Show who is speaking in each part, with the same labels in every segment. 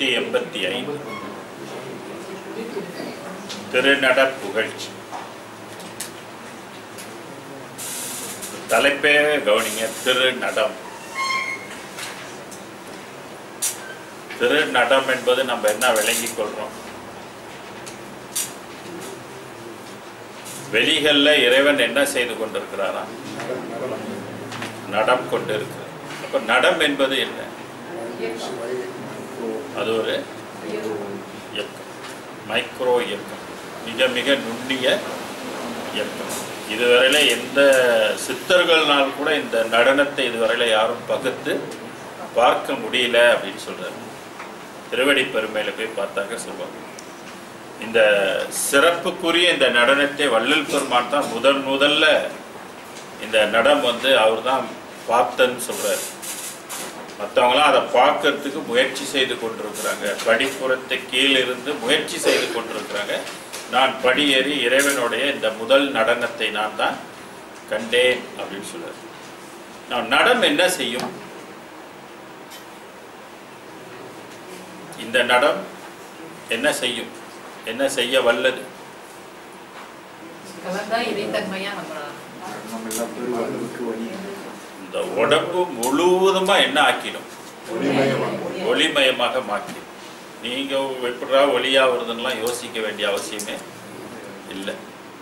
Speaker 1: நூற்றி எண்பத்தி ஐந்து திருநட புகழ்ச்சி தலைப்பே கவனிங்க திருநடம் திருநடம் என்பது நம்ம என்ன விளங்கிக் கொள்றோம் வெளிகள்ல இறைவன் என்ன செய்து கொண்டிருக்கிறாரா நடம் கொண்டிருக்கிறார் அப்ப நடம் என்பது என்ன அது ஒரு இயக்கம் மைக்ரோ இயக்கம் மிக மிக நுண்ணிய இயக்கம் இதுவரையில எந்த சித்தர்கள்னால் கூட இந்த நடனத்தை இதுவரையில யாரும் பகுத்து பார்க்க முடியல அப்படின்னு சொல்றாரு திருவடி பெருமையில போய் பார்த்தாக்க சொல்லுவாங்க இந்த சிறப்புக்குரிய இந்த நடனத்தை வள்ளல் பெருமான் தான் முதன் முதல்ல இந்த நடம் வந்து அவர் தான் பார்த்தன்னு சொல்றாரு மற்றவங்களாம் அதை பார்க்கறதுக்கு முயற்சி செய்து கொண்டிருக்கிறாங்க படிப்புறத்தை கீழிருந்து முயற்சி செய்து கொண்டிருக்கிறாங்க நான் படியேறி இறைவனுடைய இந்த முதல் நடனத்தை நான் தான் கண்டேன் அப்படின்னு சொல்றாரு நான் நடம் என்ன செய்யும் இந்த நடம் என்ன செய்யும் என்ன செய்ய வல்லது
Speaker 2: கலந்தா இறைத்தன்மையா நம்ம
Speaker 3: நம்ம எல்லாம் பெருவாழ்வுக்கு வழி
Speaker 1: இந்த உடம்பு முழுவதுமா என்ன ஆக்கிடும்
Speaker 3: ஒளிமயமாக
Speaker 1: ஒளிமயமாக மாற்றிடும் நீங்க எப்படா ஒளியா வருதுன்னெலாம் யோசிக்க வேண்டிய அவசியமே இல்லை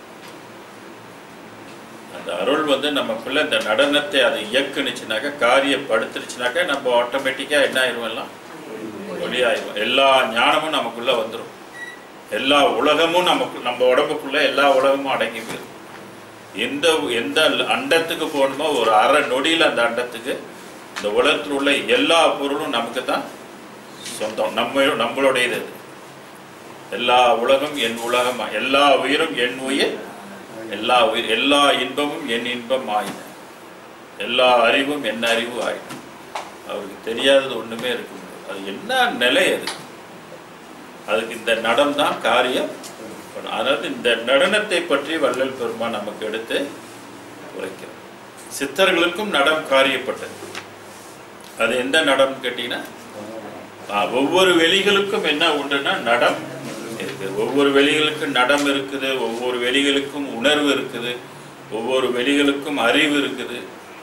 Speaker 1: அந்த அருள் வந்து நமக்குள்ள இந்த நடனத்தை அது இயக்குனுச்சுனாக்கா காரியப்படுத்துனுச்சுனாக்கா நம்ம ஆட்டோமேட்டிக்காக என்ன ஆயிரும் எல்லாம் ஒளியாயிரும் எல்லா ஞானமும் நமக்குள்ள வந்துடும் எல்லா உலகமும் நமக்கு நம்ம உடம்புக்குள்ள எல்லா உலகமும் அடங்கி போயிடும் எந்த எந்த அண்டத்துக்கு போகணுமோ ஒரு அரை நொடியில் அந்த அண்டத்துக்கு இந்த உலகத்தில் உள்ள எல்லா பொருளும் நமக்கு தான் சொந்தம் நம்ம நம்மளுடையது அது எல்லா உலகம் என் உலகம் எல்லா உயிரும் என் உயிர் எல்லா உயிர் எல்லா இன்பமும் என் இன்பம் ஆயின எல்லா அறிவும் என் அறிவு ஆயின அவருக்கு தெரியாதது ஒண்ணுமே இருக்க முடியாது அது என்ன நிலை அது அதுக்கு இந்த நடம் தான் காரியம் பண்ணும். அதாவது இந்த நடனத்தை பற்றி வள்ளல் பெருமான் நமக்கு எடுத்து உரைக்கிறார் சித்தர்களுக்கும் நடம் காரியப்பட்டது அது எந்த நடம் கேட்டீங்கன்னா ஆ, ஒவ்வொரு வெளிகளுக்கும் என்ன உண்டுன்னா நடம் இருக்குது ஒவ்வொரு வெளிகளுக்கும் நடம் இருக்குது ஒவ்வொரு வெளிகளுக்கும் உணர்வு இருக்குது ஒவ்வொரு வெளிகளுக்கும் அறிவு இருக்குது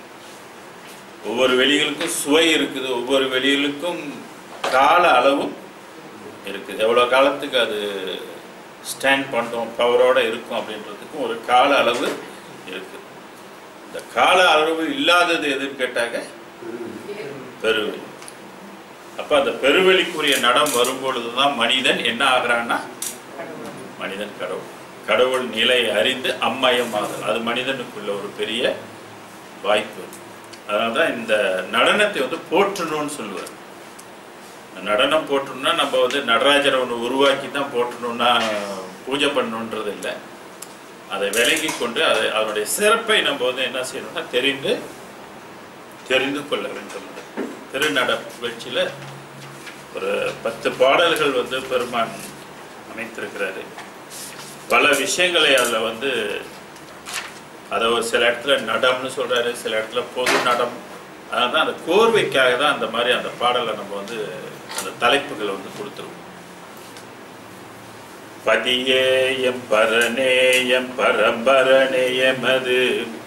Speaker 1: ஒவ்வொரு வெளிகளுக்கும் சுவை இருக்குது ஒவ்வொரு வெளிகளுக்கும் கால அளவும் இருக்குது எவ்வளோ காலத்துக்கு அது ஸ்டாண்ட் பண்ணுறோம் பவரோட இருக்கும் அப்படின்றதுக்கும் ஒரு கால அளவு இருக்குது இந்த கால அளவு இல்லாதது எதுன்னு கேட்டாக்க பெருவெளி அப்ப அந்த பெருவெளிக்குரிய நடம் வரும்பொழுது தான் மனிதன் என்ன ஆகிறான்னா மனிதன் கடவுள் கடவுள் நிலை அறிந்து அம்மயமாதல் அது மனிதனுக்குள்ள ஒரு பெரிய வாய்ப்பு அதனால தான் இந்த நடனத்தை வந்து போற்றணும்னு சொல்லுவார் நடனம் போற்றணும்னா நம்ம வந்து நடராஜரை ஒன்று உருவாக்கி தான் போற்றணும்னா பூஜை பண்ணணுன்றது இல்லை அதை விலகி கொண்டு அதை அதனுடைய சிறப்பை நம்ம வந்து என்ன செய்யணும்னா தெரிந்து தெரிந்து கொள்ள வேண்டும் திருநட புகழ்ச்சியில் ஒரு பத்து பாடல்கள் வந்து பெருமான் அமைத்திருக்கிறாரு பல விஷயங்களை அதில் வந்து அதை ஒரு சில இடத்துல நடம்னு சொல்றாரு சில இடத்துல பொது நடம் அதான் அந்த கோர்வைக்காக தான் அந்த மாதிரி அந்த பாடலை நம்ம வந்து அந்த தலைப்புகளை வந்து கொடுத்துருவோம் பதியே எம் பரனே எம் பரம்பரனே எமது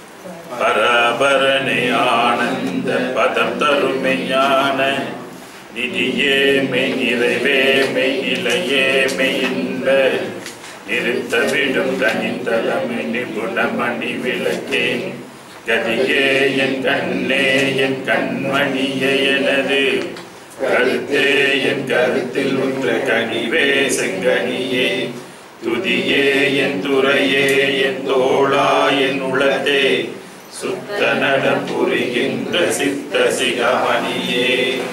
Speaker 1: பரபரனே ஆனந்த பதம் தருமை ஞான நிதியே மெய் நிறைவே மெய் நிலையே மெய் இன்ப நிறுத்தவிடும் தனித்தலமை நிபுணமணி விளக்கே கதியே என் கண்ணே என் கண்மணியே எனது கருத்தே என் கருத்தில் உற்ற கனிவே செங்கனியே துதியே என் துறையே என் தோளா என் உளத்தே சுத்த நடம் புரிகின்ற சித்த சிகாமணியே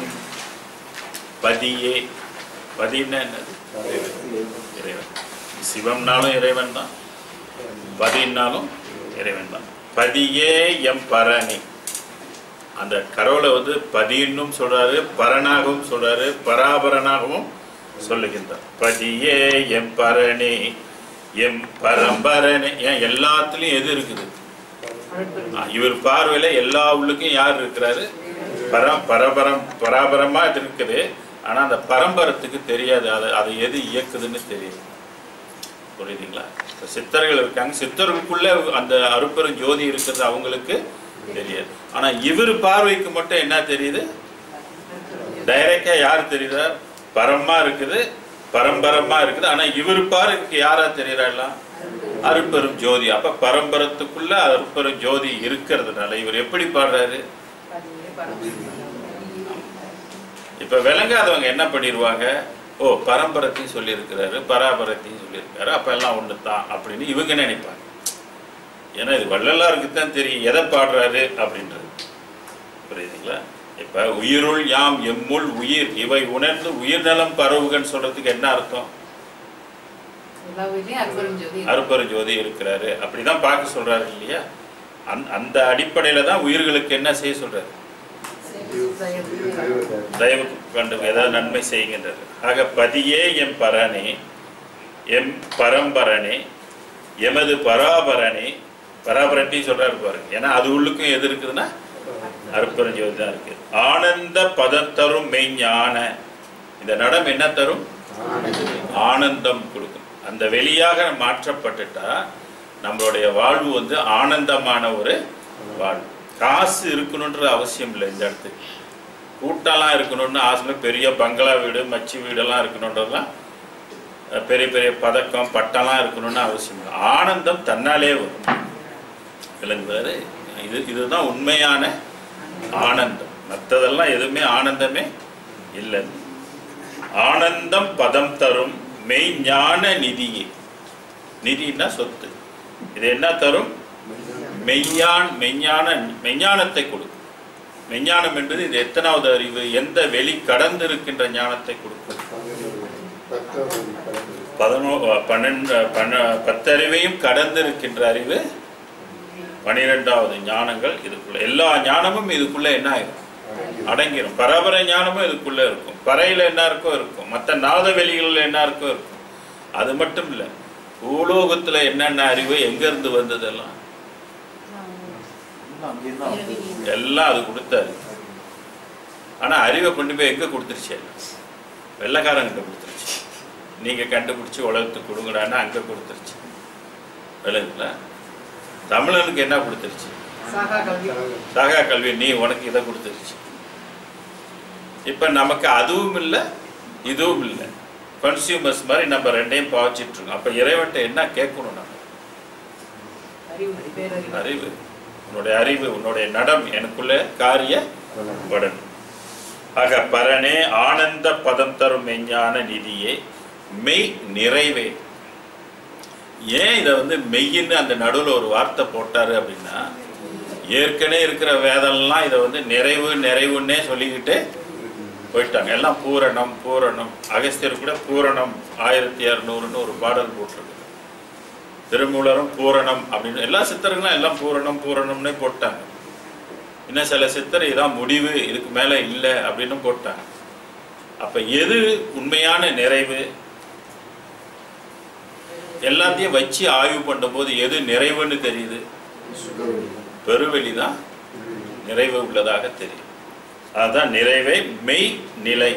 Speaker 1: பதியே பதின்னா என்னது இறைவன் சிவம்னாலும் இறைவன் தான் பதினாலும் இறைவன் தான் பதியே எம் பரணி அந்த கடவுளை வந்து பதின்னும் சொல்றாரு பரனாகவும் சொல்றாரு பராபரனாகவும் சொல்லுகின்றார் பதியே எம் பரணி எம் பரம்பரணி ஏன் எல்லாத்துலயும் எது இருக்குது ஆ, இவர் பார்வையில எல்லா உள்ளுக்கும் யார் இருக்கிறாரு பரம் பரபரம் பராபரமா இது இருக்குது ஆனா அந்த பரம்பரத்துக்கு தெரியாது அது அது எது இயக்குதுன்னு தெரியும் புரியுதுங்களா இப்ப சித்தர்கள் இருக்காங்க சித்தர்களுக்குள்ள அந்த அருப்பெரும் ஜோதி இருக்கிறது அவங்களுக்கு தெரியாது ஆனா இவர் பார்வைக்கு மட்டும் என்ன தெரியுது டைரக்டா யார் தெரியுதா பரமா இருக்குது பரம்பரமா இருக்குது ஆனா இவர் பார்வைக்கு யாரா தெரியுறாலாம் அருப்பெரும் ஜோதி அப்ப பரம்பரத்துக்குள்ள அருப்பெரும் ஜோதி இருக்கிறதுனால இவர் எப்படி பாடுறாரு இப்ப விளங்காதவங்க என்ன பண்ணிடுவாங்க ஓ பரம்பரத்தையும் சொல்லியிருக்கிறாரு பராபரத்தையும் சொல்லியிருக்காரு அப்ப எல்லாம் ஒன்று தான் அப்படின்னு இவங்க நினைப்பாங்க ஏன்னா இது வள்ளலாருக்கு தான் தெரியும் எதை பாடுறாரு அப்படின்றது புரியுதுங்களா இப்ப உயிருள் யாம் எம்முள் உயிர் இவை உணர்ந்து உயிர்நலம் பரவுகன்னு சொல்றதுக்கு என்ன அர்த்தம்
Speaker 2: எல்லா வீட்லயும் அற்புதம் ஜோதி இருக்கு.
Speaker 1: அருப்பெரும் ஜோதி இருக்கிறாரு அப்படிதான் பார்க்க சொல்றாரு இல்லையா அந்த அந்த அடிப்படையில தான் உயிர்களுக்கு என்ன செய்ய சொல்றாரு தயவு கண்டு ஏதாவது நன்மை செய்கின்றது ஆக பதியே எம் பரனே எம் பரம்பரனே எமது பராபரனே பராபரட்டி சொல்றாரு பாருங்க ஏன்னா அது உள்ளுக்கும் எது இருக்குதுன்னா அருப்பெருஞ்சோதி தான் இருக்கு ஆனந்த பதம் தரும் மெய்ஞான இந்த நடம் என்ன தரும் ஆனந்தம் கொடுக்கும் அந்த வெளியாக மாற்றப்பட்டுட்டா நம்மளுடைய வாழ்வு வந்து ஆனந்தமான ஒரு வாழ்வு காசு இருக்கணுன்ற அவசியம் இல்லை இந்த இடத்துக்கு கூட்டம்லாம் இருக்கணும்னு ஆசை பெரிய பங்களா வீடு மச்சி வீடெல்லாம் இருக்கணுன்றதுலாம் அஹ், பெரிய பெரிய பதக்கம் பட்டம்லாம் இருக்கணும்னு அவசியம் இல்லை ஆனந்தம் தன்னாலே வரும் விளங்குவாரு இது இதுதான் உண்மையான ஆனந்தம் மற்றதெல்லாம் எதுவுமே ஆனந்தமே இல்லை ஆனந்தம் பதம் தரும் மெய்ஞான நிதியே நிதினா சொத்து இது என்ன தரும் மெய்யான் மெய்ஞான மெய்ஞானத்தை கொடுக்கும் மெய்ஞானம் என்பது இது எத்தனாவது அறிவு எந்த வெளி கடந்து இருக்கின்ற ஞானத்தை கொடுக்கும் பதினோ பன்னெண்டு பன்ன பத்தறிவையும் கடந்து இருக்கின்ற அறிவு பனிரெண்டாவது ஞானங்கள் இதுக்குள்ள எல்லா ஞானமும் இதுக்குள்ள என்ன ஆயிரும் அடங்கிரும் பரபர ஞானமும் இதுக்குள்ள இருக்கும் பறையில என்ன இருக்கோ இருக்கும் மற்ற நாத வெளிகள்ல என்ன இருக்கோ இருக்கும் அது மட்டும் இல்ல பூலோகத்துல என்னென்ன அறிவு எங்க இருந்து வந்ததெல்லாம் எல்லாம் அது கொடுத்தாரு ஆனா அறிவை கொண்டு போய் எங்க கொடுத்துருச்சு எல்லாம்? வெள்ளைக்காரங்கிட்ட கொடுத்துருச்சு நீங்க கண்டுபிடிச்சு உலகத்துக்கு கொடுங்கடான்னா அங்க கொடுத்துருச்சு விளங்குங்களா தமிழனுக்கு என்ன கொடுத்துருச்சு
Speaker 2: சாகா கல்வி
Speaker 1: சாகா கல்வி நீ உனக்கு இதை கொடுத்துருச்சு இப்ப நமக்கு அதுவும் இல்லை இதுவும் இல்லை கன்சியூமர்ஸ் மாதிரி நம்ம ரெண்டையும் பாவச்சிட்டு இருக்கோம் அப்ப இறைவன்ட்ட என்ன கேட்கணும் நம்ம
Speaker 2: அறிவு பேரறிவு
Speaker 1: அறிவு உன்னுடைய அறிவு உன்னுடைய நடம் எனக்குள்ள காரிய படணும் ஆக பரனே ஆனந்த பதம் தரும் மெஞ்ஞான நிதியே மெய் நிறைவே ஏன் இதை வந்து மெய்யின்னு அந்த நடுவில் ஒரு வார்த்தை போட்டாரு அப்படின்னா ஏற்கனவே இருக்கிற வேதம்லாம் இதை வந்து நிறைவு நிறைவுன்னே சொல்லிக்கிட்டு போயிட்டாங்க எல்லாம் பூரணம் பூரணம் அகஸ்தியர் கூட பூரணம் ஆயிரத்தி இரநூறுன்னு ஒரு பாடல் போட்டிருக்கு திருமூலரும் பூரணம் அப்படின்னு எல்லா சித்தர்களும் எல்லாம் பூரணம் பூரணம்னே போட்டாங்க இன்னும் சில சித்தர் இதான் முடிவு இதுக்கு மேல இல்லை அப்படின்னு போட்டாங்க அப்ப எது உண்மையான நிறைவு எல்லாத்தையும் வச்சு ஆய்வு பண்ணும்போது எது நிறைவுன்னு தெரியுது பெருவெளி தான் நிறைவு உள்ளதாக தெரியும் அதுதான் நிறைவே மெய் நிலை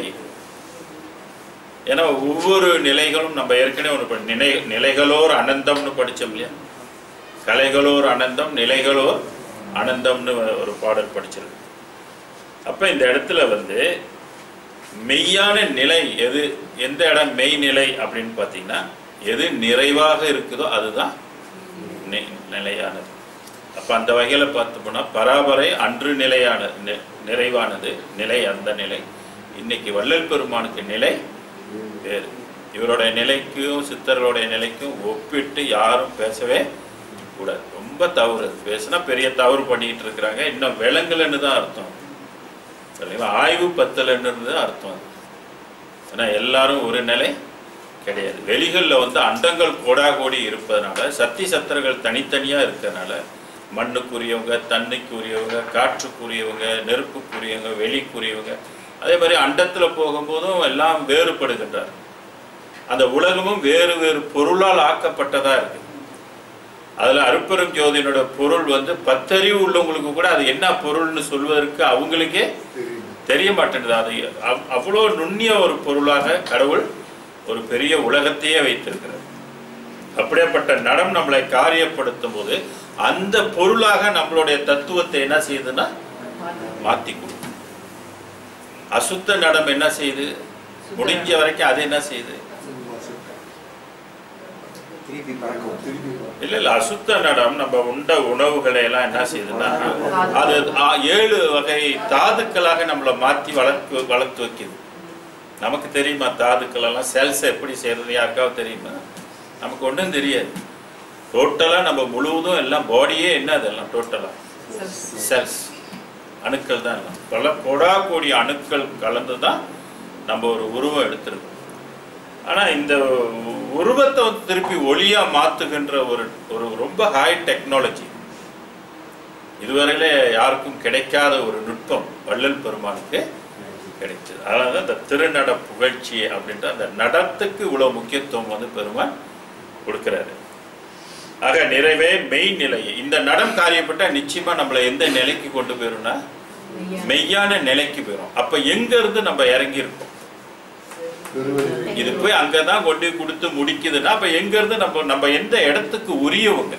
Speaker 1: ஏன்னா ஒவ்வொரு நிலைகளும் நம்ம ஏற்கனவே ஒன்று படி- நிலை நிலைகளோர் அனந்தம்னு படிச்சோம் இல்லையா கலைகளோர் அனந்தம் நிலைகளோர் அனந்தம்னு ஒரு பாடல் படிச்சிருக்கு அப்ப இந்த இடத்துல வந்து மெய்யான நிலை எது எந்த இடம் மெய் நிலை அப்படின்னு பார்த்தீங்கன்னா எது நிறைவாக இருக்குதோ அதுதான் நி- நிலையானது அப்ப அந்த வகையில பார்த்தோம்னா பராபரை அன்று நிலையானது நி- நிறைவானது நிலை அந்த நிலை இன்னைக்கு வள்ளல் பெருமானுக்கு நிலை வேறு இவருடைய நிலைக்கும் சித்தர்களுடைய நிலைக்கும் ஒப்பிட்டு யாரும் பேசவே கூடாது ரொம்ப தவறு அது. பேசுனா பெரிய தவறு பண்ணிட்டு இருக்கிறாங்க இன்னும் விலங்குலன்னு தான் அர்த்தம் சரிங்களா ஆய்வு பத்தலன்னு தான் அர்த்தம் அது ஏன்னா எல்லாரும் ஒரு நிலை கிடையாது வெளிகளில் வந்து அண்டங்கள் கோடாகோடி இருப்பதனால சக்தி சத்திரங்கள் தனித்தனியாக இருக்கிறதுனால மண்ணுக்குரியவங்க தண்ணிக்குரியவங்க காற்றுக்குரியவங்க நெருப்புக்குரியவங்க வெளிக்குரியவங்க அதே மாதிரி அண்டத்தில் போகும்போதும் எல்லாம் வேறுபடுகின்றார் அந்த உலகமும் வேறு வேறு பொருளால் ஆக்கப்பட்டதா இருக்கு அதுல அருப்பெரும் ஜோதியினோட பொருள் வந்து பத்தறிவு உள்ளவங்களுக்கு கூட அது என்ன பொருள்னு சொல்வதற்கு அவங்களுக்கே தெரிய மாட்டேங்குது அது அவ்- அவ்வளோ நுண்ணிய ஒரு பொருளாக கடவுள் ஒரு பெரிய உலகத்தையே வைத்திருக்கிறார் அப்படியேப்பட்ட நடம் நம்மளை காரியப்படுத்தும் போது அந்த பொருளாக நம்மளுடைய தத்துவத்தை என்ன செய்யுதுன்னா மாத்தி கொடுக்கும் அசுத்த நடம் என்ன செய்யுது முடிஞ்ச வரைக்கும் அது என்ன செய்யுது
Speaker 3: திருப்பி பறக்கும் திருப்பி
Speaker 1: இல்ல இல்ல அசுத்த நடம் நம்ம உண்ட உணவுகளை எல்லாம் என்ன செய்யுதுன்னா அது ஆ, ஏழு வகை தாதுக்களாக நம்மளை மாத்தி வளர்த்து வளர்த்து வைக்குது நமக்கு தெரியுமா தாதுக்கள் எல்லாம் செல்ஸ் எப்படி செய்யறது யாருக்காவது தெரியுமா நமக்கு ஒன்றும் தெரியாது டோட்டலா நம்ம முழுவதும் எல்லாம் பாடியே என்ன அதெல்லாம் டோட்டலா செல்ஸ் அணுக்கள் தான் எல்லாம் பல கொடா கோடி அணுக்கள் கலந்து தான் நம்ம ஒரு உருவம் எடுத்திருக்கோம் ஆனா இந்த உருவத்தை வந்து திருப்பி ஒளியா மாத்துகின்ற ஒரு ஒரு ரொம்ப ஹை டெக்னாலஜி இதுவரையில யாருக்கும் கிடைக்காத ஒரு நுட்பம் வள்ளல் பெருமானுக்கு கிடைச்சது அதனால தான் இந்த திருநட புகழ்ச்சி அப்படின்ற அந்த நடத்துக்கு இவ்வளவு முக்கியத்துவம் வந்து பெருமான் கொடுக்கிறாரு ஆக நிறைவே மெய் நிலையை இந்த நடம் காரியப்பட்டா நிச்சயமா நம்மளை எந்த நிலைக்கு கொண்டு போயிரும்னா மெய்யான நிலைக்கு போயிடும் அப்ப எங்க இருந்து நம்ம இறங்கி இருக்கோம்
Speaker 3: பெருவெளி
Speaker 1: இது போய் அங்கதான் கொண்டு போய் கொடுத்து முடிக்குதுன்னா அப்ப எங்க இருந்து நம்ம நம்ம எந்த இடத்துக்கு உரியவங்க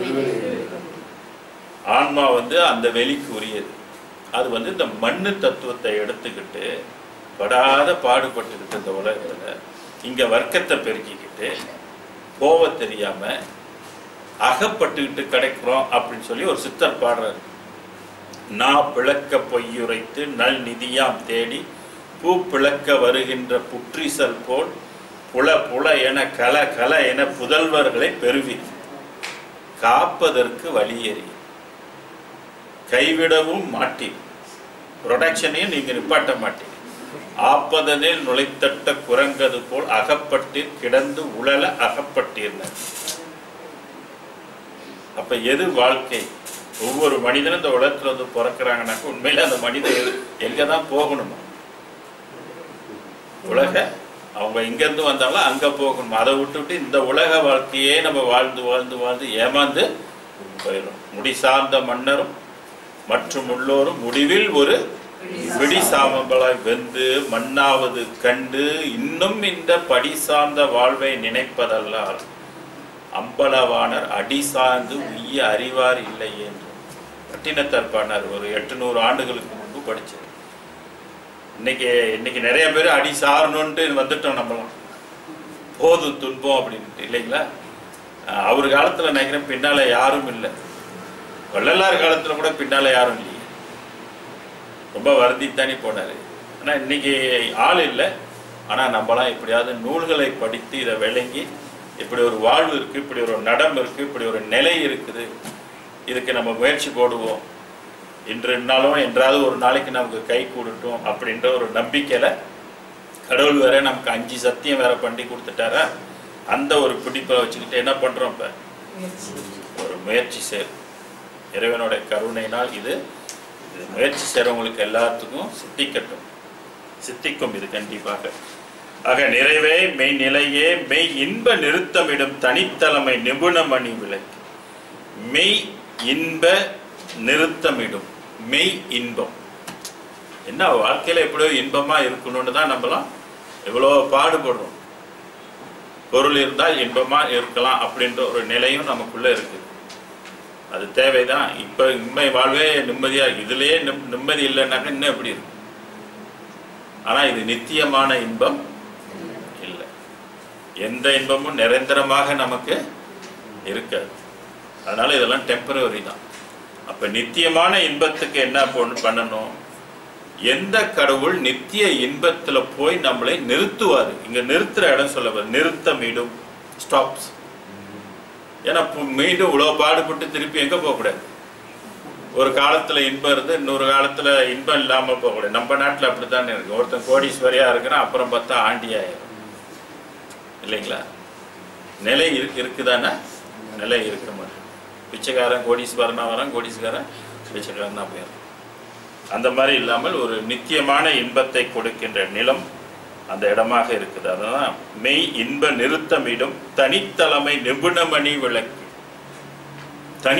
Speaker 1: ஆன்மா வந்து அந்த வெளிக்கு உரியது அது வந்து இந்த மண்ணு தத்துவத்தை எடுத்துக்கிட்டு படாத பாடுபட்டுக்கிட்டு இந்த உலகத்துல இங்க வர்க்கத்தை பெருக்கிக்கிட்டு போவ தெரியாம அகப்பட்டுக்கிட்டு கிடைக்கிறோம் அப்படின்னு சொல்லி ஒரு சித்தர் பாடுறாரு நான் பிளக்க பொய்யுரைத்து நல் நிதியாம் தேடி பூ பிளக்க வருகின்ற புற்றிசல் போல் புல புல என கல கல என புதல்வர்களை பெறுவி காப்பதற்கு வழியறி கைவிடவும் மாட்டீர் ப்ரொடக்ஷனையும் நீங்க நிப்பாட்ட மாட்டீங்க ஆப்பதனில் நுழைத்தட்ட குரங்கது போல் அகப்பட்டீர் கிடந்து உழல அகப்பட்டீர்னர் அப்ப எது வாழ்க்கை ஒவ்வொரு மனிதனும் இந்த உலகத்துல வந்து பிறக்கிறாங்கன்னாக்க உண்மையில அந்த மனிதன் எது- எங்கதான் போகணுமா உலக அவங்க எங்கேருந்து வந்தாலும் அங்க போகணும் அதை விட்டுவிட்டு இந்த உலக வாழ்க்கையே நம்ம வாழ்ந்து வாழ்ந்து வாழ்ந்து ஏமாந்து போயிடும் முடி சார்ந்த மன்னரும் மற்றும் உள்ளோரும் முடிவில் ஒரு பிடி சாமங்களாய் வெந்து மண்ணாவது கண்டு இன்னும் இந்த படி சார்ந்த வாழ்வை நினைப்பதல்லால் அம்பலவாணர் அடி சார்ந்து உய்ய அறிவார் இல்லை என்று பட்டினத்தார் பாடினார் ஒரு எட்டுநூறு ஆண்டுகளுக்கு முன்பு படிச்சது இன்னைக்கு இன்னைக்கு நிறைய பேர் அடி சாரணுன்ட்டு வந்துட்டோம் நம்மளாம் போதும் துன்பம் அப்படின்ட்டு இல்லைங்களா அஹ் அவர் காலத்துல நினைக்கிறேன் பின்னால யாரும் இல்லை வள்ளலார் காலத்துல கூட பின்னால யாரும் இல்லையே ரொம்ப வருந்தித்தானே போனாரு ஆனா இன்னைக்கு ஆள் இல்லை ஆனா நம்மலாம் எப்படியாவது நூல்களை படித்து இதை விளங்கி இப்படி ஒரு வாழ்வு இருக்கு இப்படி ஒரு நடம் இருக்கு இப்படி ஒரு நிலை இருக்குது இதுக்கு நம்ம முயற்சி போடுவோம் இன்று நாளும் என்றாவது ஒரு நாளைக்கு நமக்கு கை கூடட்டும் அப்படின்ற ஒரு நம்பிக்கையில கடவுள் வேற நமக்கு அஞ்சு சத்தியம் வேற பண்ணி கொடுத்துட்டாரா அந்த ஒரு பிடிப்பை வச்சுக்கிட்டு என்ன பண்றோம் இப்ப ஒரு முயற்சி செய் இறைவனுடைய கருணையினால் இது இது முயற்சி செய்றவங்களுக்கு எல்லாத்துக்கும் சித்திக்கட்டும் சித்திக்கும் இது கண்டிப்பாக ஆக நிறைவே மெய் நிலையே மெய் இன்ப நிறுத்தமிடும் தனித்தலைமை நிபுணமணி விளக்கு மெய் இன்ப நிறுத்தமிடும் மெய் இன்பம் என்ன வாழ்க்கையில எப்படியோ இன்பமா இருக்கணும்னு தான் நம்மலாம் எவ்வளோ பாடுபடுறோம் பொருள் இருந்தால் இன்பமா இருக்கலாம் அப்படின்ற ஒரு நிலையும் நமக்குள்ள இருக்குது அது தேவைதான் இப்ப இன்மை வாழ்வே நிம்மதியா இருக்கு. இதுலயே நிம்- நிம்மதி இல்லைன்னாக்க இன்னும் எப்படி இருக்கும் ஆனா இது நித்தியமான இன்பம் இல்லை எந்த இன்பமும் நிரந்தரமாக நமக்கு இருக்காது அதனால இதெல்லாம் டெம்பரவரி தான் அப்ப நித்தியமான இன்பத்துக்கு என்ன பொண்ணு- பண்ணணும் எந்த கடவுள் நித்திய இன்பத்துல போய் நம்மளை நிறுத்துவாரு இங்க நிறுத்துற இடம் சொல்ல நிறுத்தமிடும் ஸ்டாப்ஸ் ஏன்னா பு- மீண்டும் இவ்வளவு பாடுபட்டு திருப்பி எங்க போகக்கூடாது ஒரு காலத்துல இன்பம் இருந்து இன்னொரு காலத்துல இன்பம் இல்லாம போகக்கூடாது நம்ம நாட்டுல அப்படித்தானே இருக்கு ஒருத்தன் கோடீஸ்வரியா இருக்கிறான் அப்புறம் பார்த்தா ஆண்டியாயிரும் இல்லைங்களா நிலை இருக்கு இருக்குதானே நிலை இருக்கிற மாதிரி பிச்சைக்காரன் கோடீஸ்வரனா வரான் கோடீஸ்வரன் பிச்சைக்காரனா போயிடும் அந்த மாதிரி இல்லாமல் ஒரு நித்தியமான இன்பத்தை கொடுக்கின்ற நிலம் அந்த இடமாக இருக்குது அதுதான் மெய் இன்ப நிறுத்தமிடும் தனித்தலைமை நிபுணமணி விளக்கு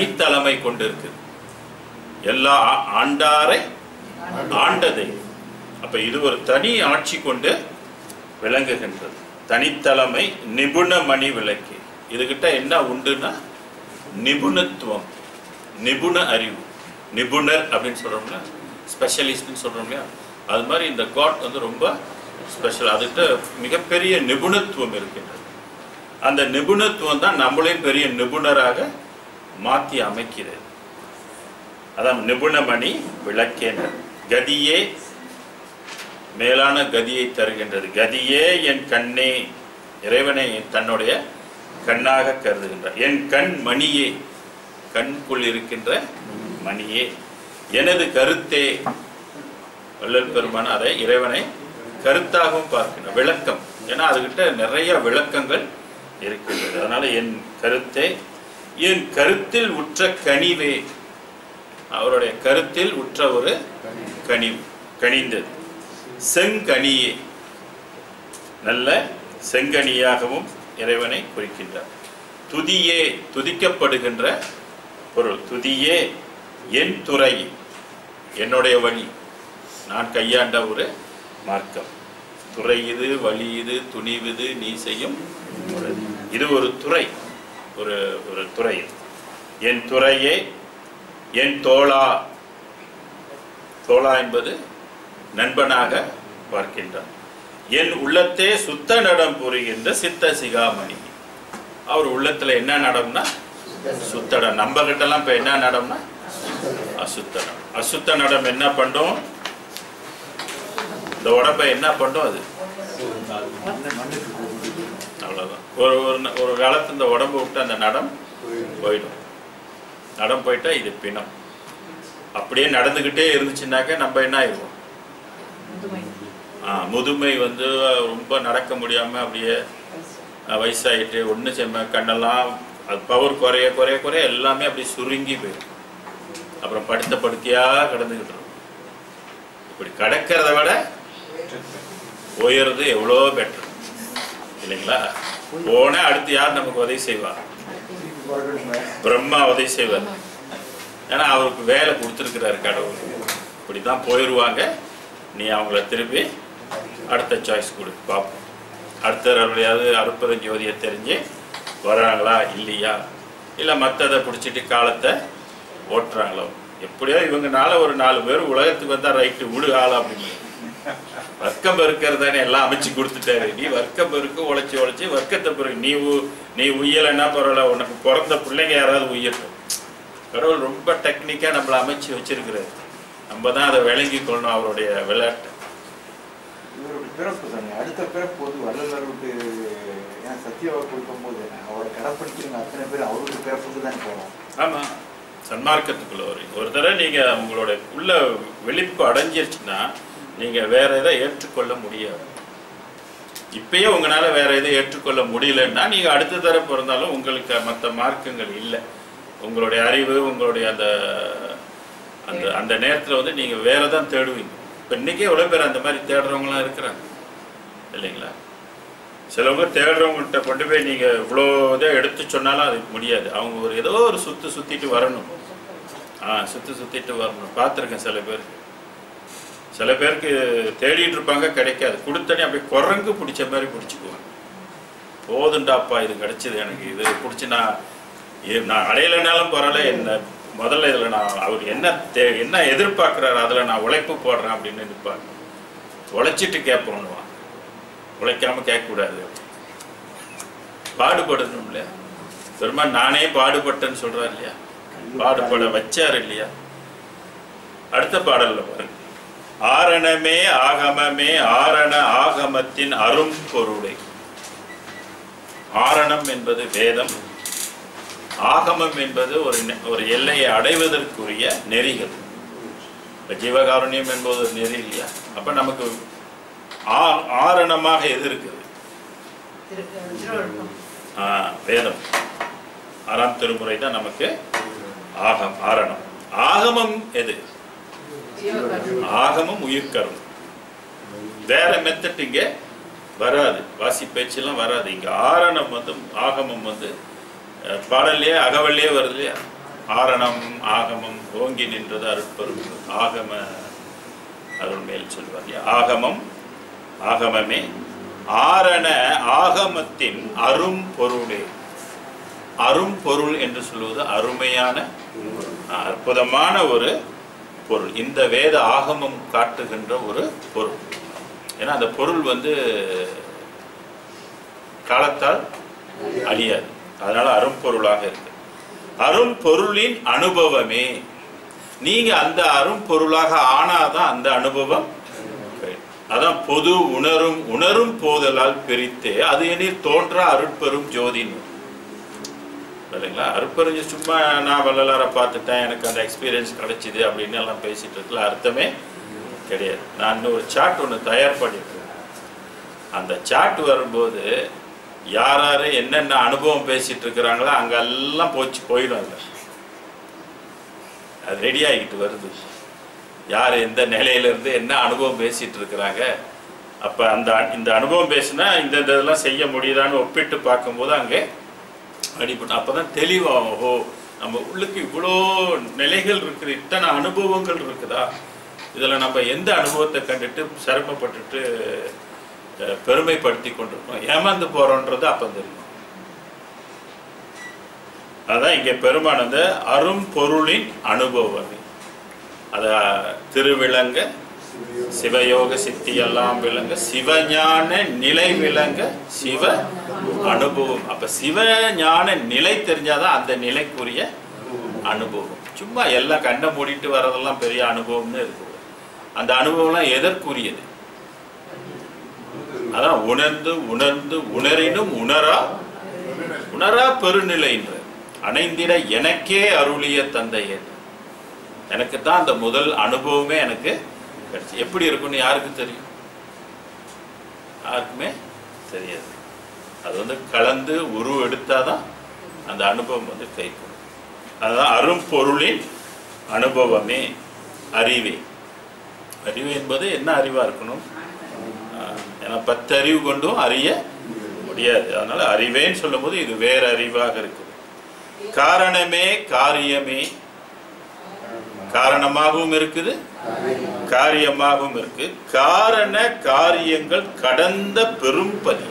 Speaker 1: தனித்தலைமை கொண்டு இருக்குது எல்லா ஆ- ஆண்டாரை ஆண்டதை அப்ப இது ஒரு தனி ஆட்சி கொண்டு விளங்குகின்றது தனித்தலைமை நிபுணமணி விளக்கு இதுகிட்ட என்ன உண்டுன்னா நிபுணத்துவம் நிபுண அறிவு நிபுணர் அப்படின்னு சொல்றோம்ல ஸ்பெஷலிஸ்ட்னு சொல்றோம் இல்லையா அது மாதிரி இந்த காட் வந்து ரொம்ப ஸ்பெஷல் அதுகிட்ட மிகப்பெரிய நிபுணத்துவம் இருக்கின்றது அந்த நிபுணத்துவம் தான் நம்மளையும் பெரிய நிபுணராக மாற்றி அமைக்கிறது அதான் நிபுணமணி விளக்கேன்ற கதியே மேலான கதியை தருகின்றது கதியே என் கண்ணே இறைவனை தன்னுடைய கண்ணாக கருதுகின்றார் என் கண் மணியே கண்குள் இருக்கின்ற மணியே எனது கருத்தே வள்ளல் பெருமான் அதை இறைவனை கருத்தாகவும் பார்க்கின்றார் விளக்கம் ஏன்னா அதுகிட்ட நிறைய விளக்கங்கள் இருக்கின்றது அதனால என் கருத்தே என் கருத்தில் உற்ற கனிவே அவருடைய கருத்தில் உற்ற ஒரு கனிவு கனிந்தது செங்கனியே நல்ல செங்கனியாகவும் இறைவனை குறிக்கின்றார் துதியே துதிக்கப்படுகின்ற பொருள் துதியே என் துறை என்னுடைய வழி நான் கையாண்ட ஒரு மார்க்கம் துறை இது வழி இது துணிவுது நீ செய்யும் முறை. இது ஒரு துறை ஒரு ஒரு துறை இது. என் துறையே என் தோளா தோளா என்பது நண்பனாக பார்க்கின்றார் என் உள்ளத்தே சுத்த நடம் புரிகின்ற சித்த சிகாமணி அவர் உள்ளத்துல என்ன நடம்னா சுத்தடம் நம்ம கிட்டலாம் இப்ப என்ன நடம்னா அசுத்தடம் அசுத்த நடம் என்ன பண்ணும் இந்த உடம்பை என்ன பண்ணும் அது
Speaker 3: மண்ணுக்கு போகுது
Speaker 1: அவ்வளவுதான் ஒரு ஒரு ந- ஒரு காலத்து இந்த உடம்பு விட்டு அந்த நடம் போயிடும் நடம் போயிட்டா இது பிணம் அப்படியே நடந்துக்கிட்டே இருந்துச்சுன்னாக்க நம்ம என்ன ஆயிடுவோம்
Speaker 2: முதுமை
Speaker 1: ஆ, முதுமை வந்து ரொம்ப நடக்க முடியாம அப்படியே அஹ், வயசாயிட்டு ஒண்ணு செம்ம கண்ணெல்லாம் அது பவர் குறைய குறைய குறைய எல்லாமே அப்படியே சுருங்கி போயிடும் அப்புறம் படுத்த படுக்கையா கிடந்துக்கிட்டு இருக்கும் இப்படி கிடக்கிறத விட உயர்றது எவ்வளோ பெட்டர் இல்லைங்களா போனா அடுத்து யார் நமக்கு உதவி செய்வா
Speaker 3: திருப்பி பிறக்கணுமே
Speaker 1: பிரம்மா உதவி செய்வார் ஏன்னா அவருக்கு வேலை கொடுத்துருக்கிறாரு கடவுள் இப்படி தான் போயிடுவாங்க நீ அவங்கள திருப்பி அடுத்த சாய்ஸ் கொடு பார்ப்போம் அடுத்த எப்படியாவது அருப்பெரும் ஜோதியை தெரிஞ்சு வர்றாங்களா இல்லையா இல்லை மற்றதை பிடிச்சிட்டு காலத்தை ஓட்டுறாங்களோ எப்படியோ இவங்கனால ஒரு நாலு பேர் உலகத்துக்கு வந்தால் ரைட்டு விடு ஆளா அப்படின்னு வர்க்கம் பெருக்கிறதானே எல்லாம் அமைச்சு கொடுத்துட்டாரு நீ வர்க்கம் பெருக்கு உழைச்சி உழைச்சி வர்க்கத்தை பெருக்கு நீ உ- நீ உய்யலைன்னா பரவாயில்ல உனக்கு பிறந்த பிள்ளைங்க யாராவது உய்யட்டும் கடவுள் ரொம்ப டெக்னிக்கா நம்மளை அமைச்சு வச்சிருக்கிறாரு நம்ம தான் அதை விளங்கி கொள்ளணும் அவருடைய விளையாட்டு
Speaker 3: இவருடைய பிறப்பு தானே அடுத்த பிறப்பு வந்து வள்ளலருக்கு ஏன் சத்தியாவை கொடுக்கும்போது அவரை கடைப்பிடிக்கிறவங்க அத்தனை பேர் அவருடைய பிறப்புக்கு தான் போகணும்
Speaker 1: ஆமா சன்மார்க்கத்துக்குள்ள வரீங்க ஒரு தடவை நீங்க உங்களோட உள்ள வெளிப்பு அடைஞ்சிருச்சுன்னா நீங்க வேற எதை ஏற்றுக்கொள்ள முடியாது இப்பயே உங்களால வேற எதை ஏற்றுக்கொள்ள முடியலன்னா நீங்க அடுத்த தடவை பிறந்தாலும் உங்களுக்கு மற்ற மார்க்கங்கள் இல்லை உங்களுடைய அறிவு உங்களுடைய அந்த அந்த அந்த நேரத்துல வந்து நீங்க வேற தான் தேடுவீங்க இப்ப இன்னைக்கே எவ்வளவு பேர் அந்த மாதிரி தேடுறவங்களாம் இருக்கிறாங்க இல்லைங்களா சிலவங்க தேடுறவங்கள்ட்ட கொண்டு போய் நீங்க இவ்வளோ இதை எடுத்து சொன்னாலும் அது முடியாது அவங்க ஒரு ஏதோ ஒரு சுத்து சுத்திட்டு வரணும் ஆ சுத்து சுத்திட்டு வரணும் பார்த்துருக்கேன் சில பேர் சில பேருக்கு தேடிட்டு இருப்பாங்க கிடைக்காது கொடுத்தனே அப்படியே குரங்கு பிடிச்ச மாதிரி பிடிச்சிக்குவாங்க போதுண்டாப்பா இது கிடைச்சது எனக்கு இது பிடிச்சி நான் இ- நான் அடையலைனாலும் பரவாயில்ல என்ன முதல்ல இதில் நான் அவர் என்ன தே என்ன எதிர்பார்க்குறாரு அதில் நான் உழைப்பு போடுறேன் அப்படின்னு நிற்பாங்க உழைச்சிட்டு கேட்போன்னுவான் உழைக்காம கேட்கக்கூடாது பாடுபடணும் இல்லையா பெருமான் நானே பாடுபட்டேன்னு சொல்றாரு இல்லையா பாடுபட வச்சார் இல்லையா அடுத்த பாடல்ல பாருங்க ஆரணமே ஆகமமே ஆரண ஆகமத்தின் அரும் பொருளை ஆரணம் என்பது வேதம் ஆகமம் என்பது ஒரு நெ- ஒரு எல்லையை அடைவதற்குரிய நெறிகள் இப்ப ஜீவகாருண்யம் என்பது ஒரு நெறி இல்லையா அப்ப நமக்கு ஆ- ஆரணமாக எது இருக்குது
Speaker 2: திரு திருவழுக்கம்
Speaker 1: ஆ, வேதம் ஆறாம் திருமுறை தான் நமக்கு ஆகம் ஆரணம் ஆகமம் எது
Speaker 2: ஜீவகாருண்யம்
Speaker 1: ஆகமம் உயிர்கரும் வேற மெத்தட் இங்க வராது வாசி பேச்செல்லாம் வராது இங்க ஆரணம் வந்து ஆகமம் வந்து அஹ், பாடல்லையே அகவல்லையே வருது இல்லையா ஆரணம் ஆகமம் ஓங்கி நின்றது அருட்பெரும் ஆகம அருள் மேல் சொல்வார் ஆகமம் ஆகமமே ஆரண ஆகமத்தின் அரும் பொருளே அரும் பொருள் என்று சொல்வது அருமையான அற்புதமான ஒரு பொருள் இந்த வேத ஆகமம் காட்டுகின்ற ஒரு பொருள் ஏன்னா அந்த பொருள் வந்து காலத்தால் அழியாது அதனால அரும்பொருளாக இருக்கு அரும்பொருளின் அனுபவமே நீங்க அந்த அரும்பொருளாக ஆனாதான் அந்த அனுபவம் கிடைக்கும். அதான் பொது உணரும் உணரும் போதலால் பிரித்து அது எனில் தோன்றா அருட்பெரும் ஜோதின்னு இல்லைங்களா அருட்பெரும் ஜோ- சும்மா நான் வள்ளலாரை பார்த்துட்டேன் எனக்கு அந்த எக்ஸ்பீரியன்ஸ் கிடைச்சிது அப்படின்னு எல்லாம் பேசிட்டு இருக்கல அர்த்தமே கிடையாது நான் இன்னும் ஒரு சார்ட் ஒன்று தயார் பண்ணியிருக்கேன் அந்த சார்ட் வரும்போது யார் யார் என்னென்ன அனுபவம் பேசிட்டு இருக்கிறாங்களோ அங்கெல்லாம் போச்சு போயிடும் அது அது ரெடி ஆகிட்டு வருது யார் எந்த நிலையிலேருந்து என்ன அனுபவம் பேசிட்டு இருக்கிறாங்க அப்போ அந்த அ- இந்த அனுபவம் பேசுனா இந்த இந்த இதெல்லாம் செய்ய முடியுதான்னு ஒப்பிட்டு பார்க்கும்போது அங்கே அடிப்படும் அப்போ தான் தெளிவாகும் ஓ நம்ம உள்ளுக்கு இவ்வளோ நிலைகள் இருக்குது இத்தனை அனுபவங்கள் இருக்குதா இதில் நம்ம எந்த அனுபவத்தை கண்டுட்டு சிரமப்பட்டுட்டு அஹ், பெருமைப்படுத்தி கொண்டிருக்கோம் ஏமாந்து போகிறோன்றது அப்போ தெரியும் அதான் இங்கே பெருமான் வந்து அரும் பொருளின் அனுபவம் அத திருவிளங்க சிவயோக சித்தி எல்லாம் விளங்க சிவஞான நிலை விளங்க சிவ அனுபவம் அப்ப சிவஞான நிலை தெரிஞ்சாதான் அந்த நிலைக்குரிய அனுபவம் சும்மா எல்லாம் கண்ணை மூடிட்டு வர்றதெல்லாம் பெரிய அனுபவம்னு இருக்கு அந்த அனுபவம்லாம் எதற்குரியது அதான் உணர்ந்து உணர்ந்து உணரினும் உணரா உணரா பெருநிலைன்ற அணைந்திட எனக்கே அருளிய தந்தையே எனக்கு தான் அந்த முதல் அனுபவமே எனக்கு கிடைச்சு எப்படி இருக்கும்னு யாருக்கு தெரியும் யாருக்குமே தெரியாது அது வந்து கலந்து உருவ எடுத்தாதான் அந்த அனுபவம் வந்து கைக்கும் அதுதான் அரும்பொருளின் அனுபவமே அறிவே அறிவு என்பது என்ன அறிவா இருக்கணும் ஆஹ், ஏன்னா பத்து அறிவு கொண்டும் அறிய முடியாது அதனால அறிவேன்னு சொல்லும்போது இது வேற அறிவாக இருக்குது காரணமே காரியமே காரணமாகவும் இருக்குது காரியமாகவும் இருக்கு காரண காரியங்கள் கடந்த பெரும்பதி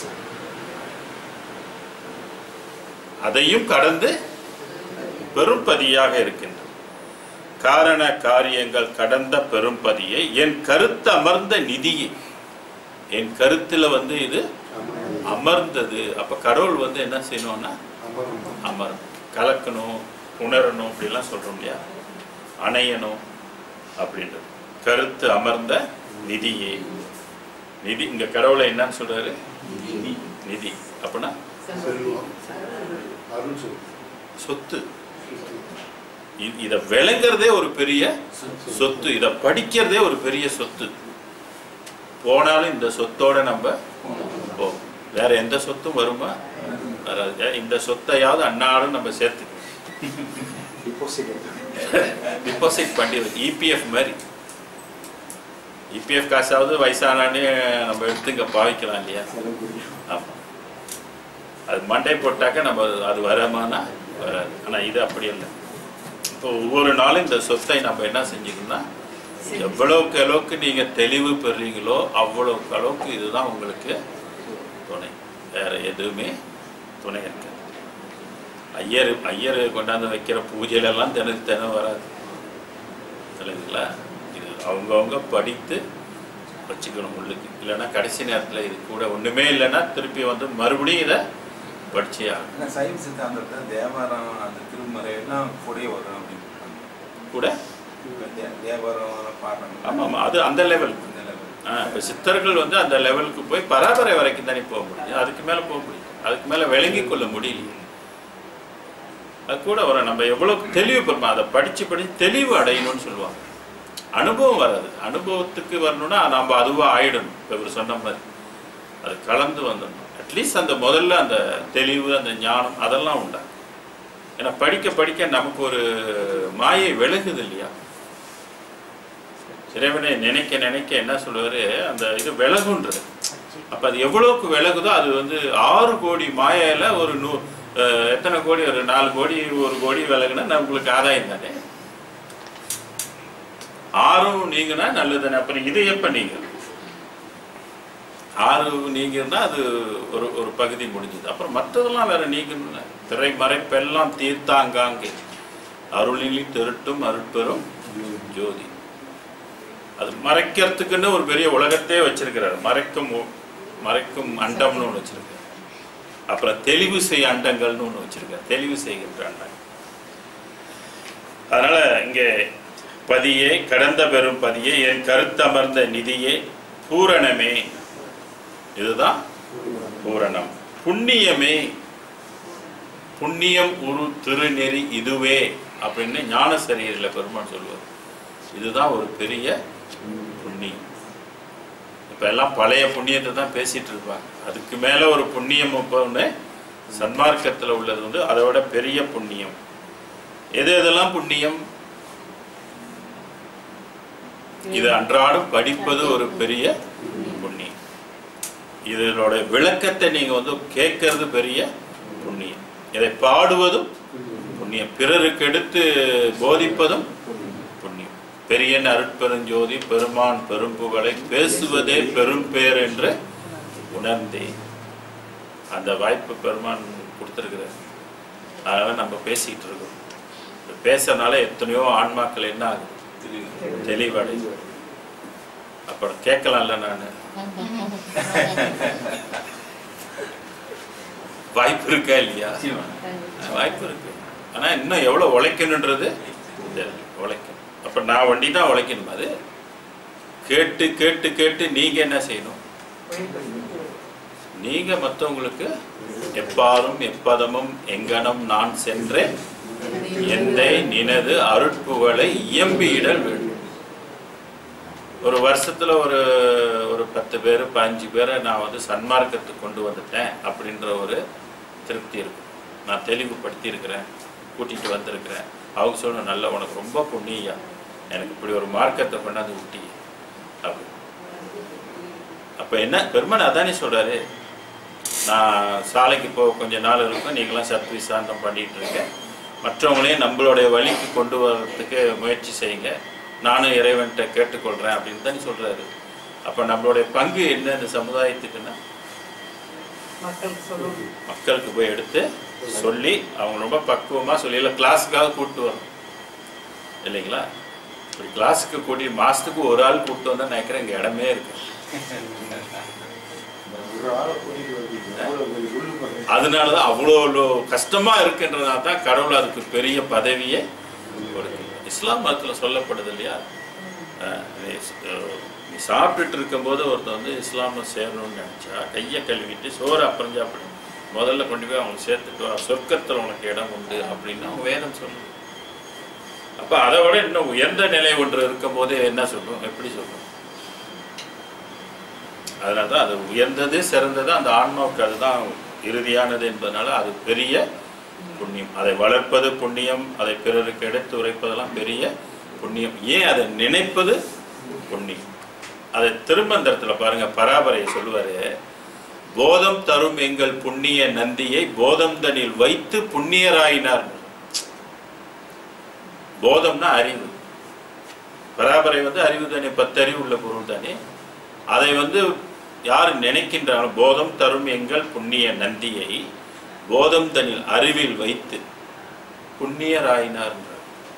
Speaker 1: அதையும் கடந்து பெரும்பதியாக இருக்கின்றது காரண காரியங்கள் கடந்த பெரும்பதியை என் கருத்து அமர்ந்த நிதியை என் கருத்துல வந்து இது அமர்ந்தது அப்ப கடவுள் வந்து என்ன செய்யணும்னா அமர் கலக்கணும் உணரணும் அப்படிலாம் சொல்றோம் இல்லையா அணையணும் அப்படின்றது கருத்து அமர்ந்த நிதியே நிதி இங்க கடவுளை என்னன்னு சொல்றாரு நிதி அப்படின்னா சொத்து இ- இத விளங்குறதே ஒரு பெரிய சொத்து இத படிக்கிறதே ஒரு பெரிய சொத்து போனாலும் இந்த சொத்தோட நம்ம போவோம் வேற எந்த சொத்தும் வருமா வராது ஏ, இந்த சொத்தையாவது அன்னாடும் நம்ம சேர்த்து டிபாசிட் பண்ணி இபிஎஃப் மாதிரி இபிஎஃப் காசாவது வயசானானே நம்ம எடுத்து இங்க பாவிக்கலாம் இல்லையா ஆமா அது மண்டை போட்டாக்க நம்ம அது வரமானா வராது ஆனா இது அப்படி இல்லை இப்போ ஒவ்வொரு நாளும் இந்த சொத்தை நம்ம என்ன செஞ்சுக்கணும்னா எவ்வளவுக்கு அளவுக்கு நீங்க தெளிவு பெறுறீங்களோ அவ்வளவுக்கு அளவுக்கு இதுதான் உங்களுக்கு துணை வேற எதுவுமே துணை இருக்காது ஐயர் ஐயர் கொண்டாந்து வைக்கிற பூஜையில எல்லாம் தினத்து தினம் வராது இல்லைங்களா இது அவங்கவுங்க படித்து வச்சுக்கணும் உள்ளுக்கு இல்லைன்னா கடைசி நேரத்தில் இது கூட ஒண்ணுமே இல்லைன்னா திருப்பி வந்து மறுபடியும் இதை படிச்சே ஆகணும்
Speaker 4: ஏன்னா சைவ சித்தாந்தத்தை தேவாரம் அந்த திருமறை எல்லாம் கூடயே வரும் அப்படின்னு
Speaker 1: கூட
Speaker 4: தே- தேவாரம் பாடம்
Speaker 1: ஆமாம் ஆமாம் அது அந்த லெவல்
Speaker 4: அந்த level.
Speaker 1: இப்போ சித்தர்கள் வந்து அந்த லெவலுக்கு போய் பராபரை வரைக்கும் தானே போக முடியும் அதுக்கு மேலே போக முடியும் அதுக்கு மேலே விளங்கி கொள்ள முடியல அது கூட வரும் நம்ம எவ்வளவு தெளிவு பெறுமா அதை படிச்சு படிச்சு தெளிவு அடையணும்னு சொல்லுவாங்க அனுபவம் வராது அனுபவத்துக்கு வரணும்னா நம்ம அதுவாக ஆயிடணும் இப்போ இவர் சொன்ன மாதிரி அது கலந்து வந்துடணும் அட்லீஸ்ட் அந்த முதல்ல அந்த தெளிவு அந்த ஞானம் அதெல்லாம் உண்டா ஏன்னா படிக்க படிக்க நமக்கு ஒரு மாயை விலகுது இல்லையா இறைவனை நினைக்க நினைக்க என்ன சொல்லுவாரு அந்த இது விலகுன்றது அப்ப அது எவ்வளவுக்கு விலகுதோ அது வந்து ஆறு கோடி மாயையில ஒரு நூ அஹ், எத்தனை கோடி ஒரு நாலு கோடி ஒரு கோடி விலகுனா நம்மளுக்கு ஆதாயம் தானே ஆறும் நீங்கினா நல்லதுன்னு அப்புறம் இது எப்ப நீங்க ஆறு நீங்கன்னா அது ஒரு ஒரு பகுதி முடிஞ்சது அப்புறம் மற்றதெல்லாம் வேற நீங்கணும்ல திரை மறைப்பெல்லாம் தீர்த்தாங்காங்கே அருளிலி திருட்டும் அருட்பெரும் ஜோதி அது மறைக்கிறதுக்குன்னு ஒரு பெரிய உலகத்தையே வச்சிருக்கிறார் மறைக்கும் உ- மறைக்கும் அண்டம்னு ஒன்று வச்சிருக்காரு அப்புறம் தெளிவு செய் அண்டங்கள்னு ஒன்று வச்சிருக்காரு தெளிவு செய்கின்ற அண்டம் அதனால இங்கே பதியே கடந்த பெரும் பதியே என் கருத்தமர்ந்த நிதியே பூரணமே இதுதான் பூரணம் புண்ணியமே புண்ணியம் ஒரு திருநெறி இதுவே அப்படின்னு ஞானசரியரில் பெருமான் சொல்லுவார் இதுதான் ஒரு பெரிய புண்ணியம் இப்ப எல்லாம் பழைய புண்ணியத்தை தான் பேசிட்டு இருப்பாங்க அதுக்கு மேல ஒரு புண்ணியம் இப்போ ஒன்று சன்மார்க்கத்துல உள்ளது வந்து அதை விட பெரிய புண்ணியம் எது எதெல்லாம் புண்ணியம் இது அன்றாடம் படிப்பது ஒரு பெரிய புண்ணியம் இதனோட விளக்கத்தை நீங்க வந்து கேட்கறது பெரிய புண்ணியம் இதை பாடுவதும் புண்ணியம் பிறருக்கு எடுத்து போதிப்பதும் புண்ணியம் பெரியன் அருட்பெருஞ்சோதி பெருமான் பெரும்புகளை பேசுவதே பெரும் பேர் என்று உணர்ந்தேன் அந்த வாய்ப்பு பெருமான் கொடுத்துருக்கிறார் அதனால நம்ம பேசிக்கிட்டு இருக்கோம் இந்த பேசுறதுனால எத்தனையோ ஆன்மாக்கள் என்ன ஆகுது தெளிவடையுது அப்புறம் கேட்கலாம்ல நான் வாய்ப்பு இருக்கா இல்லையா வாய்ப்பு இருக்கு ஆனா இன்னும் எவ்வளவு உழைக்கணுன்றது தெரியல. உழைக்கணும் அப்ப நான் வண்டி தான் உழைக்கணும் அது கேட்டு கேட்டு கேட்டு நீங்க என்ன செய்யணும் நீங்க மற்றவங்களுக்கு எப்பாரும் எப்பதமும் எங்கனம் நான் சென்றேன் எந்தை நினது அருட்புகளை இயம்பியிடல் வேண்டும் ஒரு வருஷத்துல ஒரு ஒரு பத்து பேர் பதினஞ்சு பேரை நான் வந்து சன்மார்க்கத்துக்கு கொண்டு வந்துட்டேன் அப்படின்ற ஒரு திருப்தி இருக்கும் நான் தெளிவுபடுத்தி இருக்கிறேன் கூட்டிட்டு வந்திருக்கிறேன் அவங்க சொல்லணும் நல்ல உனக்கு ரொம்ப புண்ணியா எனக்கு இப்படி ஒரு மார்க்கத்தை கொண்டாந்து விட்டி அப்படி அப்ப என்ன பெருமான் அதானே சொல்றாரு நான் சாலைக்கு போக கொஞ்ச நாள் இருக்கும் நீங்களாம் சத்வி சாந்தம் பண்ணிட்டு இருக்கேன் மற்றவங்களையும் நம்மளுடைய வழிக்கு கொண்டு வர்றதுக்கு முயற்சி செய்யுங்க நானும் இறைவன்கிட்ட கேட்டுக்கொள்றேன் அப்படின்னு தானே சொல்றாரு அப்ப நம்மளுடைய பங்கு என்ன இந்த சமுதாயத்துக்குன்னா
Speaker 2: மக்களுக்கு சொல்லணும்
Speaker 1: மக்களுக்கு போய் எடுத்து சொல்லி அவங்க ரொம்ப பக்குவமா சொல்லி இல்லை கிளாஸுக்காக கூப்பிட்டு வரும் இல்லைங்களா இப்படி கிளாஸுக்கு கூட்டி மாசத்துக்கு ஒரு ஆள் கூப்பிட்டு வந்தா நினைக்கிறேன் இங்க இடமே இருக்கு
Speaker 3: ஒரு ஆளை கூட்டிட்டு வருவீங்க எவ்வளவு பெரிய உள்ளு பாருங்க.
Speaker 1: அதனால தான் அவ்வளோ கஷ்டமா இருக்குன்றதுனால தான் கடவுள் அதுக்கு பெரிய பதவியை கொடுக்கு இஸ்லாம் மதத்தில் சொல்லப்படுது இல்லையா அஹ் நீ ஸ்- அஹ் நீ சாப்பிட்டுட்டு இருக்கும்போது ஒருத்தன் வந்து இஸ்லாமை சேரணும்னு நினச்சா கையை கழுவிட்டு சோறு அப்புறம் சாப்பிடு முதல்ல கொண்டு போய் அவங்களை சேர்த்துட்டு வா சொர்க்கத்தில் உனக்கு இடம் உண்டு அப்படின்னு அவங்க வேதம் சொல்லுது அப்போ அதை விட இன்னும் உயர்ந்த நிலை ஒன்று இருக்கும்போது என்ன சொல்லும் எப்படி சொல்லும் அதனால தான் அது உயர்ந்தது சிறந்தது அந்த ஆன்மாவுக்கு அதுதான் இறுதியானது என்பதனால அது பெரிய புண்ணியம் அதை வளர்ப்பது புண்ணியம் அதை பிறருக்கு எடுத்து உரைப்பதெல்லாம் பெரிய புண்ணியம் ஏன் அதை நினைப்பது புண்ணியம் அதை திருமந்திரத்துல பாருங்க பராபரையை சொல்லுவாரு போதம் தரும் எங்கள் புண்ணிய நந்தியை போதம் தனில் வைத்து புண்ணியராயினார் போதம்னா அறிவு பராபரை வந்து அறிவு தானே பத்தறிவு உள்ள பொருள் தானே அதை வந்து யார் நினைக்கின்றாலும் போதம் தரும் எங்கள் புண்ணிய நந்தியை போதம் தனில் அறிவில் வைத்து புண்ணியராயினார் என்றார்.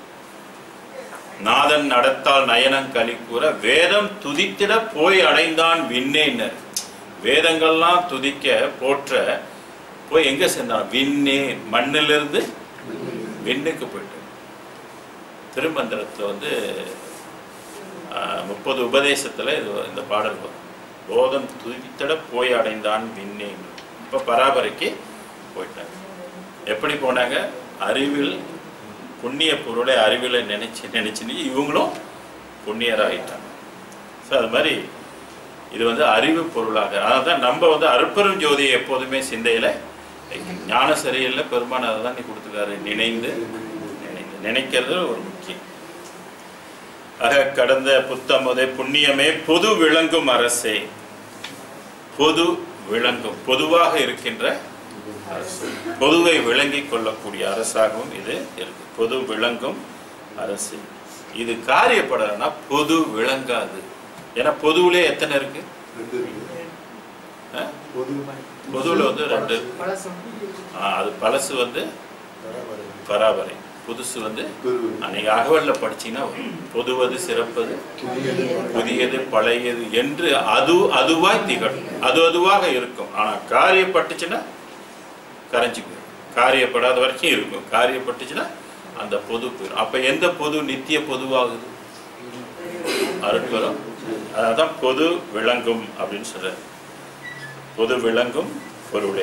Speaker 1: நாதன் நடத்தால் நயனம் களி கூற வேதம் துதித்திட போய் அடைந்தான் விண்ணேனர் வேதங்கள்லாம் துதிக்க போற்ற போய் எங்க சென்றான் விண்ணே மண்ணிலிருந்து விண்ணுக்கு போயிட்டு திருமந்திரத்துல வந்து ஆஹ், முப்பது உபதேசத்துல இது இந்த பாடல் வரும் போதம் துதித்திட போய் அடைந்தான் விண்ணே இப்ப பராபரைக்கு போயிட்டாங்க எப்படி போனாங்க அறிவில் புண்ணிய பொருளை அறிவில் நினைச்சு நினைச்சு இவங்களும் புண்ணியராயிட்டாங்க ஸோ அது மாதிரி இது வந்து அறிவு பொருளாக அதனால தான் நம்ம வந்து அருப்பெரும் ஜோதியை எப்போதுமே சிந்தையில வைக்கணும். ஞான சரியில்லை பெருமான் அதை தான் நீ கொடுத்துருக்காரு நினைந்து நினைந்து நினைக்கிறது ஒரு முக்கியம் ஆக கடந்த புத்தமுதை புண்ணியமே பொது விளங்கும் அரசே பொது விளங்கும் பொதுவாக இருக்கின்ற அரசு பொதுவை விளங்கிக் கொள்ளக்கூடிய அரசாகவும் இது இருக்கு பொது விளங்கும் அரசு இது காரியப்படலைன்னா பொது விளங்காது ஏன்னா பொதுவிலே எத்தனை இருக்கு
Speaker 5: ரெண்டு இருக்கு.
Speaker 1: ஆ?
Speaker 5: பொது
Speaker 1: பொதுவில் வந்து ரெண்டு
Speaker 2: பழசும்
Speaker 1: ஆ, அது பழசு வந்து
Speaker 5: பராபரை.
Speaker 1: பராபரை புதுசு வந்து
Speaker 5: பெரு.
Speaker 1: அன்னைக்கு அகவல்ல படிச்சீங்கன்னா வரும். பொதுவது சிறப்பது
Speaker 5: புதியது
Speaker 1: புதியது பழையது என்று அது அதுவாய் திகழும் அது அதுவாக இருக்கும் ஆனா காரியப்பட்டுச்சுன்னா கரைஞ்சு போயிடும் காரியப்படாத வரைக்கும் இருக்கும் காரியப்பட்டுச்சுன்னா அந்த பொது போயிடும் அப்ப எந்த பொது நித்திய பொதுவாகுது அருட்பெரும் அதான் பொது விளங்கும் அப்படின்னு சொல்றாரு பொது விளங்கும் பொருளே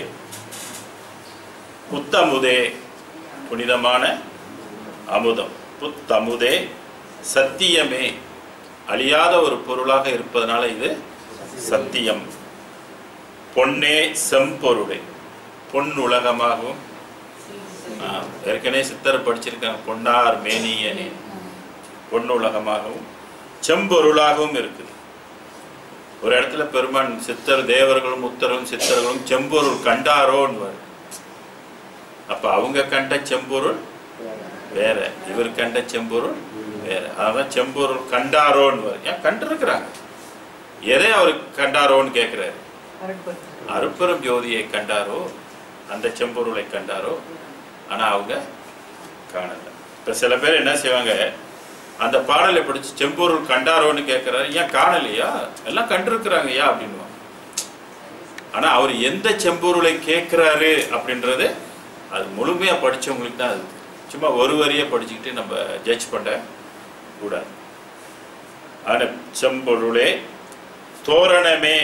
Speaker 1: புத்தமுதே புனிதமான அமுதம் புத்தமுதே சத்தியமே அழியாத ஒரு பொருளாக இருப்பதனால இது சத்தியம் பொன்னே செம்பொருளே பொன் உலகமாகவும் ஆ, ஏற்கனவே சித்தர் படிச்சிருக்காங்க பொன்னார் மேனியனே பொன் உலகமாகவும் செம்பொருளாகவும் இருக்குது ஒரு இடத்துல பெருமான் சித்தர் தேவர்களும் உத்தரவும் சித்தர்களும் செம்பொருள் கண்டாரோன்னு வரும். அப்ப அவங்க கண்ட செம்பொருள் வேற இவர் கண்ட செம்பொருள் வேற அதான் செம்பொருள் கண்டாரோன்னு வரும். ஏன் கண்டிருக்கிறாங்க எதை அவர் கண்டாரோன்னு கேட்கிறாரு
Speaker 2: அருட்பெரும்
Speaker 1: அருப்பெரும் ஜோதியை கண்டாரோ அந்த செம்பொருளை கண்டாரோ ஆனா அவங்க காணல இப்ப சில பேர் என்ன செய்வாங்க அந்த பாடலை படிச்சு செம்பொருள் கண்டாரோன்னு கேட்கிறாரு ஏன் காணலையா எல்லாம் கண்டிருக்கிறாங்க ஐயா அப்படின்னுவாங்க ஆனா அவர் எந்த செம்பொருளை கேட்கிறாரு அப்படின்றது அது முழுமையா படிச்சவங்களுக்கு தான் அது சும்மா ஒரு வரியை படிச்சுக்கிட்டு நம்ம ஜட்ஜ் பண்ண கூடாது ஆனா செம்பொருளே தோரணமே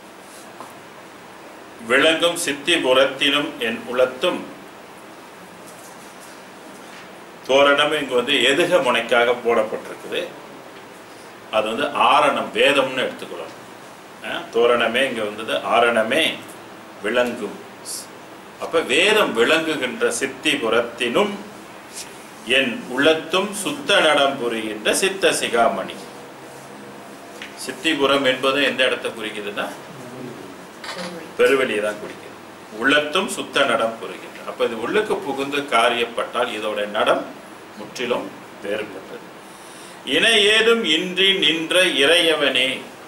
Speaker 1: விளங்கும் சித்தி புறத்தினும் என் உளத்தும் தோரணம் இங்கு வந்து எதுக முனைக்காக போடப்பட்டிருக்குது அது வந்து ஆரணம் வேதம்னு எடுத்துக்கலாம் அஹ், தோரணமே இங்க வந்தது ஆரணமே விளங்கும் அப்ப வேதம் விளங்குகின்ற சித்தி புறத்தினும் என் உள்ளத்தும் சுத்த நடம் புரிகின்ற சித்த சிகாமணி சித்திபுரம் என்பது எந்த இடத்தை குறிக்குதுன்னா பெருவெளியை தான் குறிக்குது உள்ளத்தும் சுத்த நடம் புரிகின்ற அப்ப இது உள்ளுக்கு புகுந்து காரியப்பட்டால் இதோட நடம் முற்றிலும் வேறுபட்டது இணை ஏதும் இன்றி நின்ற இறையவனே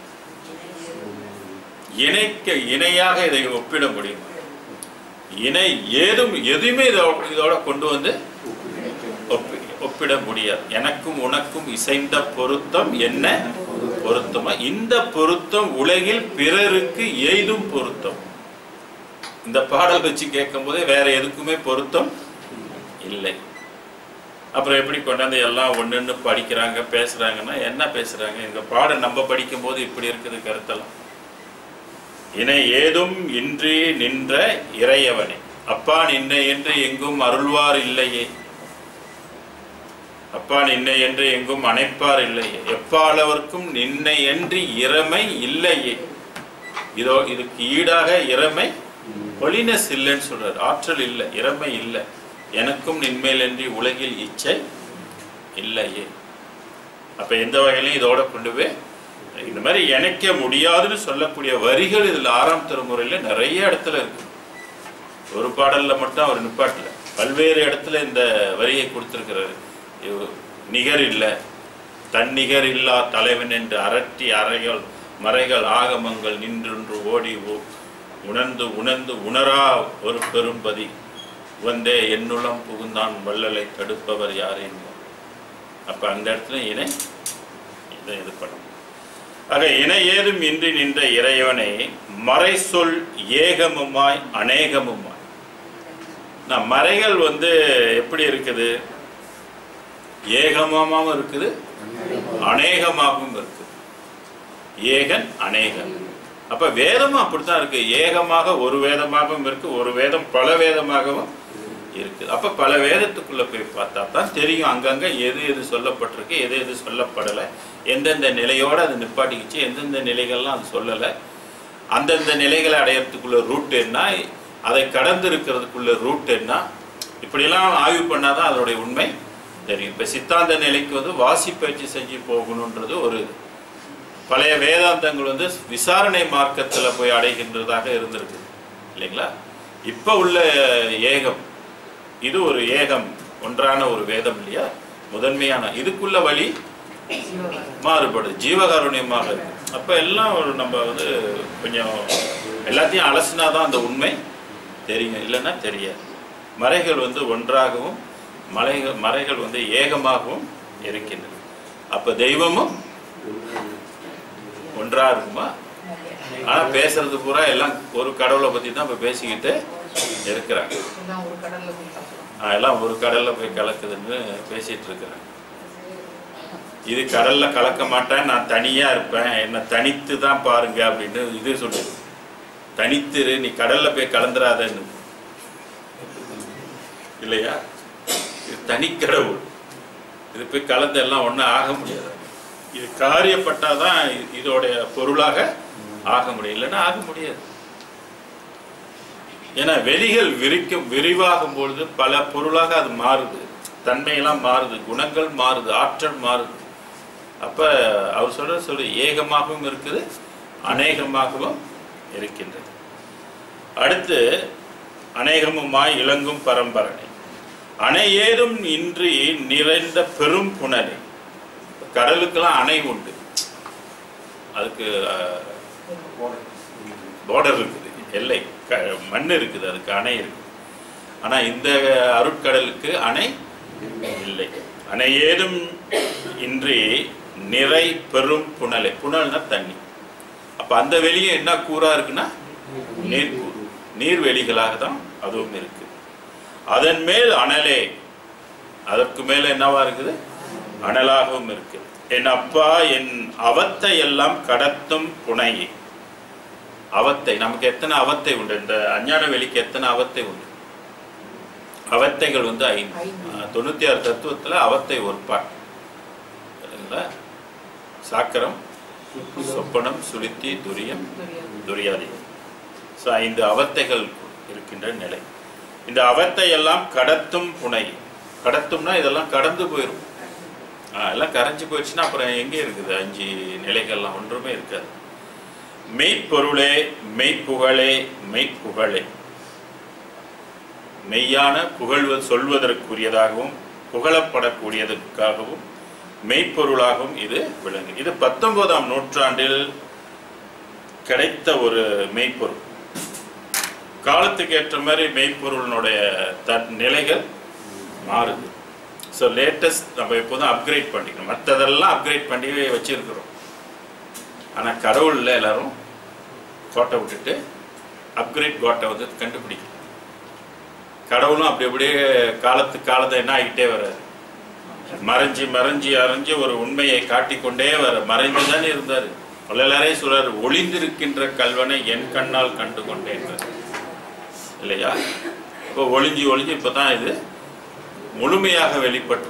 Speaker 1: இணைக்க இணையாக இதை ஒப்பிட முடியும் இணை ஏதும் எதுவுமே இதோ- இதோட கொண்டு வந்து ஒப்பி ஒப்பிட முடியாது எனக்கும் உனக்கும் இசைந்த பொருத்தம் என்ன பொருத்தமா இந்த பொருத்தம் உலகில் பிறருக்கு எய்தும் பொருத்தம் இந்த பாடல் வச்சு கேட்கும் போதே வேற எதுக்குமே பொருத்தம் இல்லை அப்புறம் எப்படி கொண்டாந்து எல்லாம் ஒண்ணுன்னு படிக்கிறாங்க பேசுறாங்கன்னா என்ன பேசுறாங்க இந்த பாடம் நம்ம படிக்கும் போது இப்படி இருக்குது கருத்தெல்லாம் இணை ஏதும் இன்றி நின்ற இறையவனே அப்பா நின்னை என்று எங்கும் அருள்வார் இல்லையே அப்பா நின்னை என்று எங்கும் அணைப்பார் இல்லையே எப்பாளவர்க்கும் நின்னை என்று இறமை இல்லையே இதோ இதுக்கு ஈடாக இறமை ஒளினஸ் இல்லைன்னு சொல்றாரு ஆற்றல் இல்லை இறமை இல்லை எனக்கும் நின்மேலன்றி உலகில் இச்சை இல்லையே அப்ப எந்த வகையிலையும் இதோட கொண்டு போய் இந்த மாதிரி இணைக்க முடியாதுன்னு சொல்லக்கூடிய வரிகள் இதுல ஆறாம் திருமுறையில நிறைய இடத்துல இருக்கு ஒரு பாடல்ல மட்டும் அவர் நிப்பாட்டல பல்வேறு இடத்துல இந்த வரியை கொடுத்திருக்கிறாரு இவ் நிகர் இல்லை தன்னிகர் இல்லா தலைவன் என்று அரட்டி அறைகள் மறைகள் ஆகமங்கள் நின்றொன்று ஓடி ஓ- உணர்ந்து உணர்ந்து உணரா ஒரு பெரும்பதி வந்தே என்னுளம் புகுந்தான் வள்ளலை தடுப்பவர் யார் என்போம் அப்ப அந்த இடத்துல இணை இதை இது பண்ணும் ஆக இணை ஏதும் இன்றி நின்ற இறைவனை மறை சொல் ஏகமுமாய் அநேகமுமாய் நான் மறைகள் வந்து எப்படி இருக்குது ஏகமாகவும் இருக்குது அநேகமாகவும் இருக்குது ஏகன் அநேகன் அப்ப வேதமும் அப்படித்தான் இருக்கு ஏகமாக ஒரு வேதமாகவும் இருக்கு ஒரு வேதம் பல வேதமாகவும் இருக்குது அப்ப பல வேதத்துக்குள்ள போய் பார்த்தா தான் தெரியும் அங்கங்க எது எது சொல்லப்பட்டிருக்கு எது எது சொல்லப்படலை எந்தெந்த நிலையோட அது நிப்பாட்டிக்கிச்சு எந்தெந்த நிலைகள்லாம் அது சொல்லலை அந்தந்த நிலைகளை அடையறதுக்குள்ள ரூட் என்ன அதை கடந்து இருக்கிறதுக்குள்ள ரூட் என்ன இப்படியெல்லாம் ஆய்வு பண்ணாதான் அதனுடைய உண்மை தெரியும் இப்போ சித்தாந்த நிலைக்கு வந்து வாசிப்பயிற்சி செஞ்சு போகணுன்றது ஒரு இது. பழைய வேதாந்தங்கள் வந்து விசாரணை மார்க்கத்தில் போய் அடைகின்றதாக இருந்திருக்கு இல்லைங்களா இப்போ உள்ள ஏகம் இது ஒரு ஏகம் ஒன்றான ஒரு வேதம் இல்லையா முதன்மையான இதுக்குள்ள வழி
Speaker 2: ஜீவகாரம்.
Speaker 1: மாறுபடுது ஜீவகாருண்யமாக இருக்கு அப்ப எல்லாம் ஒரு நம்ம வந்து கொஞ்சம் எல்லாத்தையும் அலசினா தான் அந்த உண்மை தெரியும் இல்லைன்னா தெரியாது மறைகள் வந்து ஒன்றாகவும் மலைகள் மறைகள் வந்து ஏகமாகவும் இருக்கின்றன அப்ப தெய்வமும் ஒன்றா இருக்குமா ஆனா பேசுறது பூரா எல்லாம் ஒரு கடவுளை பத்தி தான் இப்ப பேசிக்கிட்டு இருக்கிறாங்க
Speaker 2: எல்லாம் ஒரு கடல்ல போய் கலக்கிறோம்.
Speaker 1: ஆஹ் எல்லாம் ஒரு கடல்ல போய் கலக்குதுன்னு பேசிட்டு இருக்கிறாங்க இது கடல்ல கலக்க மாட்டேன் நான் தனியா இருப்பேன் என்னை தனித்து தான் பாருங்க அப்படின்னு இது சொல்லுது தனித்து இரு, நீ கடல்ல போய் கலந்துராதன்னு இல்லையா இது தனிக்கடவுள் இது போய் கலந்து எல்லாம் ஒன்றும் ஆக முடியாது இது காரியப்பட்டாதான் இ- இதோடைய பொருளாக ஆக முடியும் இல்லைன்னா ஆக முடியாது ஏன்னா வெளிகள் விரிக்கும் விரிவாகும் பொழுது பல பொருளாக அது மாறுது தன்மையெல்லாம் மாறுது குணங்கள் மாறுது ஆற்றல் மாறுது அப்ப அவர் சொல்ற சொல்லு ஏகமாகவும் இருக்குது அநேகமாகவும் இருக்கின்றது அடுத்து அநேகமுமாய் இளங்கும் பரம்பரணை அணை ஏதும் இன்றி நிறைந்த பெரும் புனலை கடலுக்கெல்லாம் அணை உண்டு அதுக்கு பார்டர் இருக்குது எல்லை க மண் இருக்குது அதுக்கு அணை இருக்கு ஆனா இந்த அருட்கடலுக்கு அணை இல்லை அணை ஏதும் இன்றி நிறை பெரும் புனலை புனல்னா தண்ணி அப்ப அந்த வெளியும் என்ன கூறா இருக்குன்னா நீர்க்கூறு நீர்வெளிகளாக தான் அதுவும் இருக்கு அதன் மேல் அனலே அதற்கு மேல என்னவா இருக்குது அனலாகவும் இருக்கு என் அப்பா என் அவத்தை எல்லாம் கடத்தும் புனை அவத்தை நமக்கு எத்தனை அவத்தை உண்டு இந்த அஞ்ஞான வெளிக்கு எத்தனை அவத்தை உண்டு அவத்தைகள் வந்து ஐந்து
Speaker 2: ஐந்து.
Speaker 1: ஆஹ், தொண்ணூத்தி ஆறு தத்துவத்துல அவத்தை ஒரு பாட் சரிங்களா சாக்கரம் சொப்பனம் சுளுத்தி துரியம்
Speaker 2: துரியம்.
Speaker 1: துரியாதி ஸோ ஐந்து அவத்தைகள் இருக்கின்ற நிலை இந்த அவத்தை எல்லாம் கடத்தும் புனை கடத்தும்னா இதெல்லாம் கடந்து போயிடும் ஆ, எல்லாம் கரைஞ்சு போயிடுச்சுன்னா அப்புறம் எங்கே இருக்குது அஞ்சு நிலைகள்லாம் ஒன்றுமே இருக்காது மெய்ப்பொருளே மெய்ப்புகழே மெய்ப்புகழே மெய்யான புகழ்வு சொல்வதற்குரியதாகவும் புகழப்படக்கூடியதற்காகவும் மெய்ப்பொருளாகவும் இது விளங்கு இது பத்தொன்பதாம் நூற்றாண்டில் கிடைத்த ஒரு மெய்ப்பொருள் காலத்துக்கு ஏற்ற மாதிரி மெய்ப்பொருளினுடைய தன் நிலைகள் மாறுது ஸோ லேட்டஸ்ட் நம்ம எப்போதும் அப்கிரேட் பண்ணிக்கணும் மற்றதெல்லாம் அப்கிரேட் பண்ணி வச்சிருக்கிறோம் ஆனால் கடவுளில் எல்லாரும் கோட்டை விட்டுட்டு அப்கிரேட் கோட்டை வந்து கண்டுபிடிக்கணும் கடவுளும் அப்படி அப்படியே காலத்துக்கு காலத்தை என்ன ஆகிட்டே வர்றாரு மறைஞ்சி மறைஞ்சி அரைஞ்சி ஒரு உண்மையை காட்டிக்கொண்டே வர மறைந்து தானே இருந்தார் வள்ளலாரே சொல்றாரு ஒளிந்திருக்கின்ற கல்வனை என் கண்ணால் கண்டு கொண்டேன் இல்லையா இப்போ ஒளிஞ்சு ஒளிஞ்சு இப்பதான் இது முழுமையாக வெளிப்பட்டு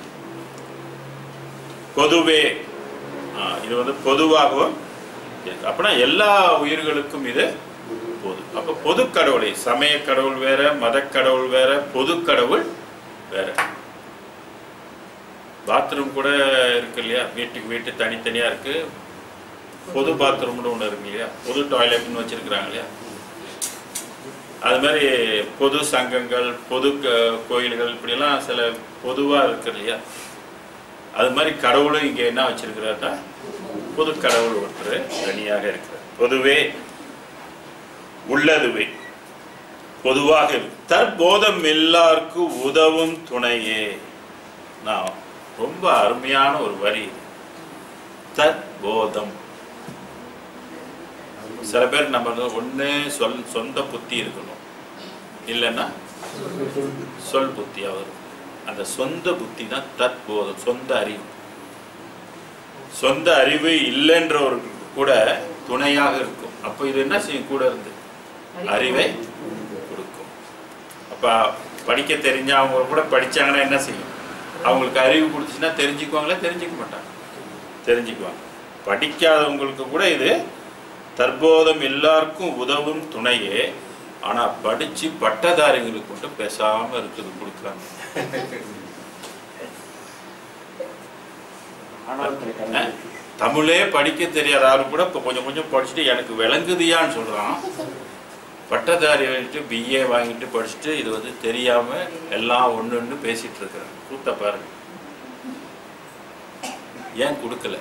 Speaker 1: பொதுவே ஆ, இது வந்து பொதுவாகவும் இருக்கு. அப்படின்னா எல்லா உயிர்களுக்கும் இது பொது அப்ப பொது கடவுளை சமய கடவுள் வேற மத கடவுள் வேற பொது கடவுள் வேற பாத்ரூம் கூட இருக்கு இல்லையா வீட்டுக்கு வீட்டு தனித்தனியா இருக்கு பொது பாத்ரூம்னு ஒன்று இருக்கு இல்லையா பொது டாய்லெட்னு வச்சிருக்கிறாங்க இல்லையா அது மாதிரி பொது சங்கங்கள் பொது க- கோயில்கள் இப்படியெல்லாம் சில பொதுவாக இருக்கு இல்லையா அது மாதிரி கடவுளும் இங்கே என்ன வச்சிருக்கிறாருன்னா பொது கடவுள் ஒருத்தர் தனியாக இருக்கிறார் பொதுவே உள்ளதுவே பொதுவாக இருக்கு. தற்போதம் எல்லாருக்கும் உதவும் துணையே நான் ரொம்ப அருமையான ஒரு வரி இது. தற்போதம் சில பேர் நம்ம வந்து ஒண்ணு சொல் சொந்த புத்தி இருக்கணும் இல்லைன்னா சொல் புத்தியாக வரும் அந்த சொந்த புத்தி தான் தற்போதம் சொந்த அறிவு சொந்த அறிவு இல்லைன்றவருக்கு கூட துணையாக இருக்கும் அப்போ இது என்ன செய்யும் கூட இருந்து அறிவை கொடுக்கும் அப்ப படிக்க தெரிஞ்சவங்க கூட படிச்சாங்கன்னா என்ன செய்யும் அவங்களுக்கு அறிவு கொடுத்துச்சுன்னா தெரிஞ்சுக்குவாங்களா தெரிஞ்சுக்க மாட்டாங்க தெரிஞ்சுக்குவாங்க படிக்காதவங்களுக்கு கூட இது தற்போதம் எல்லாருக்கும் உதவும் துணையே ஆனா படிச்சு பட்டதாரிகளுக்கு மட்டும் பேசாம இருக்குது கொடுக்குறாங்க
Speaker 3: ஆணவத்தில்
Speaker 1: அஹ்,
Speaker 3: கலந்து
Speaker 1: தமிழே படிக்க தெரியாத ஆளு கூட இப்போ கொஞ்சம் கொஞ்சம் படிச்சுட்டு எனக்கு விளங்குதியான்னு சொல்றான் பட்டதாரி வந்துட்டு பிஏ வாங்கிட்டு படிச்சுட்டு இது வந்து தெரியாம எல்லாம் ஒன்று ஒன்று பேசிட்டு இருக்கிறாங்க கூத்த பாருங்க ஏன் கொடுக்கல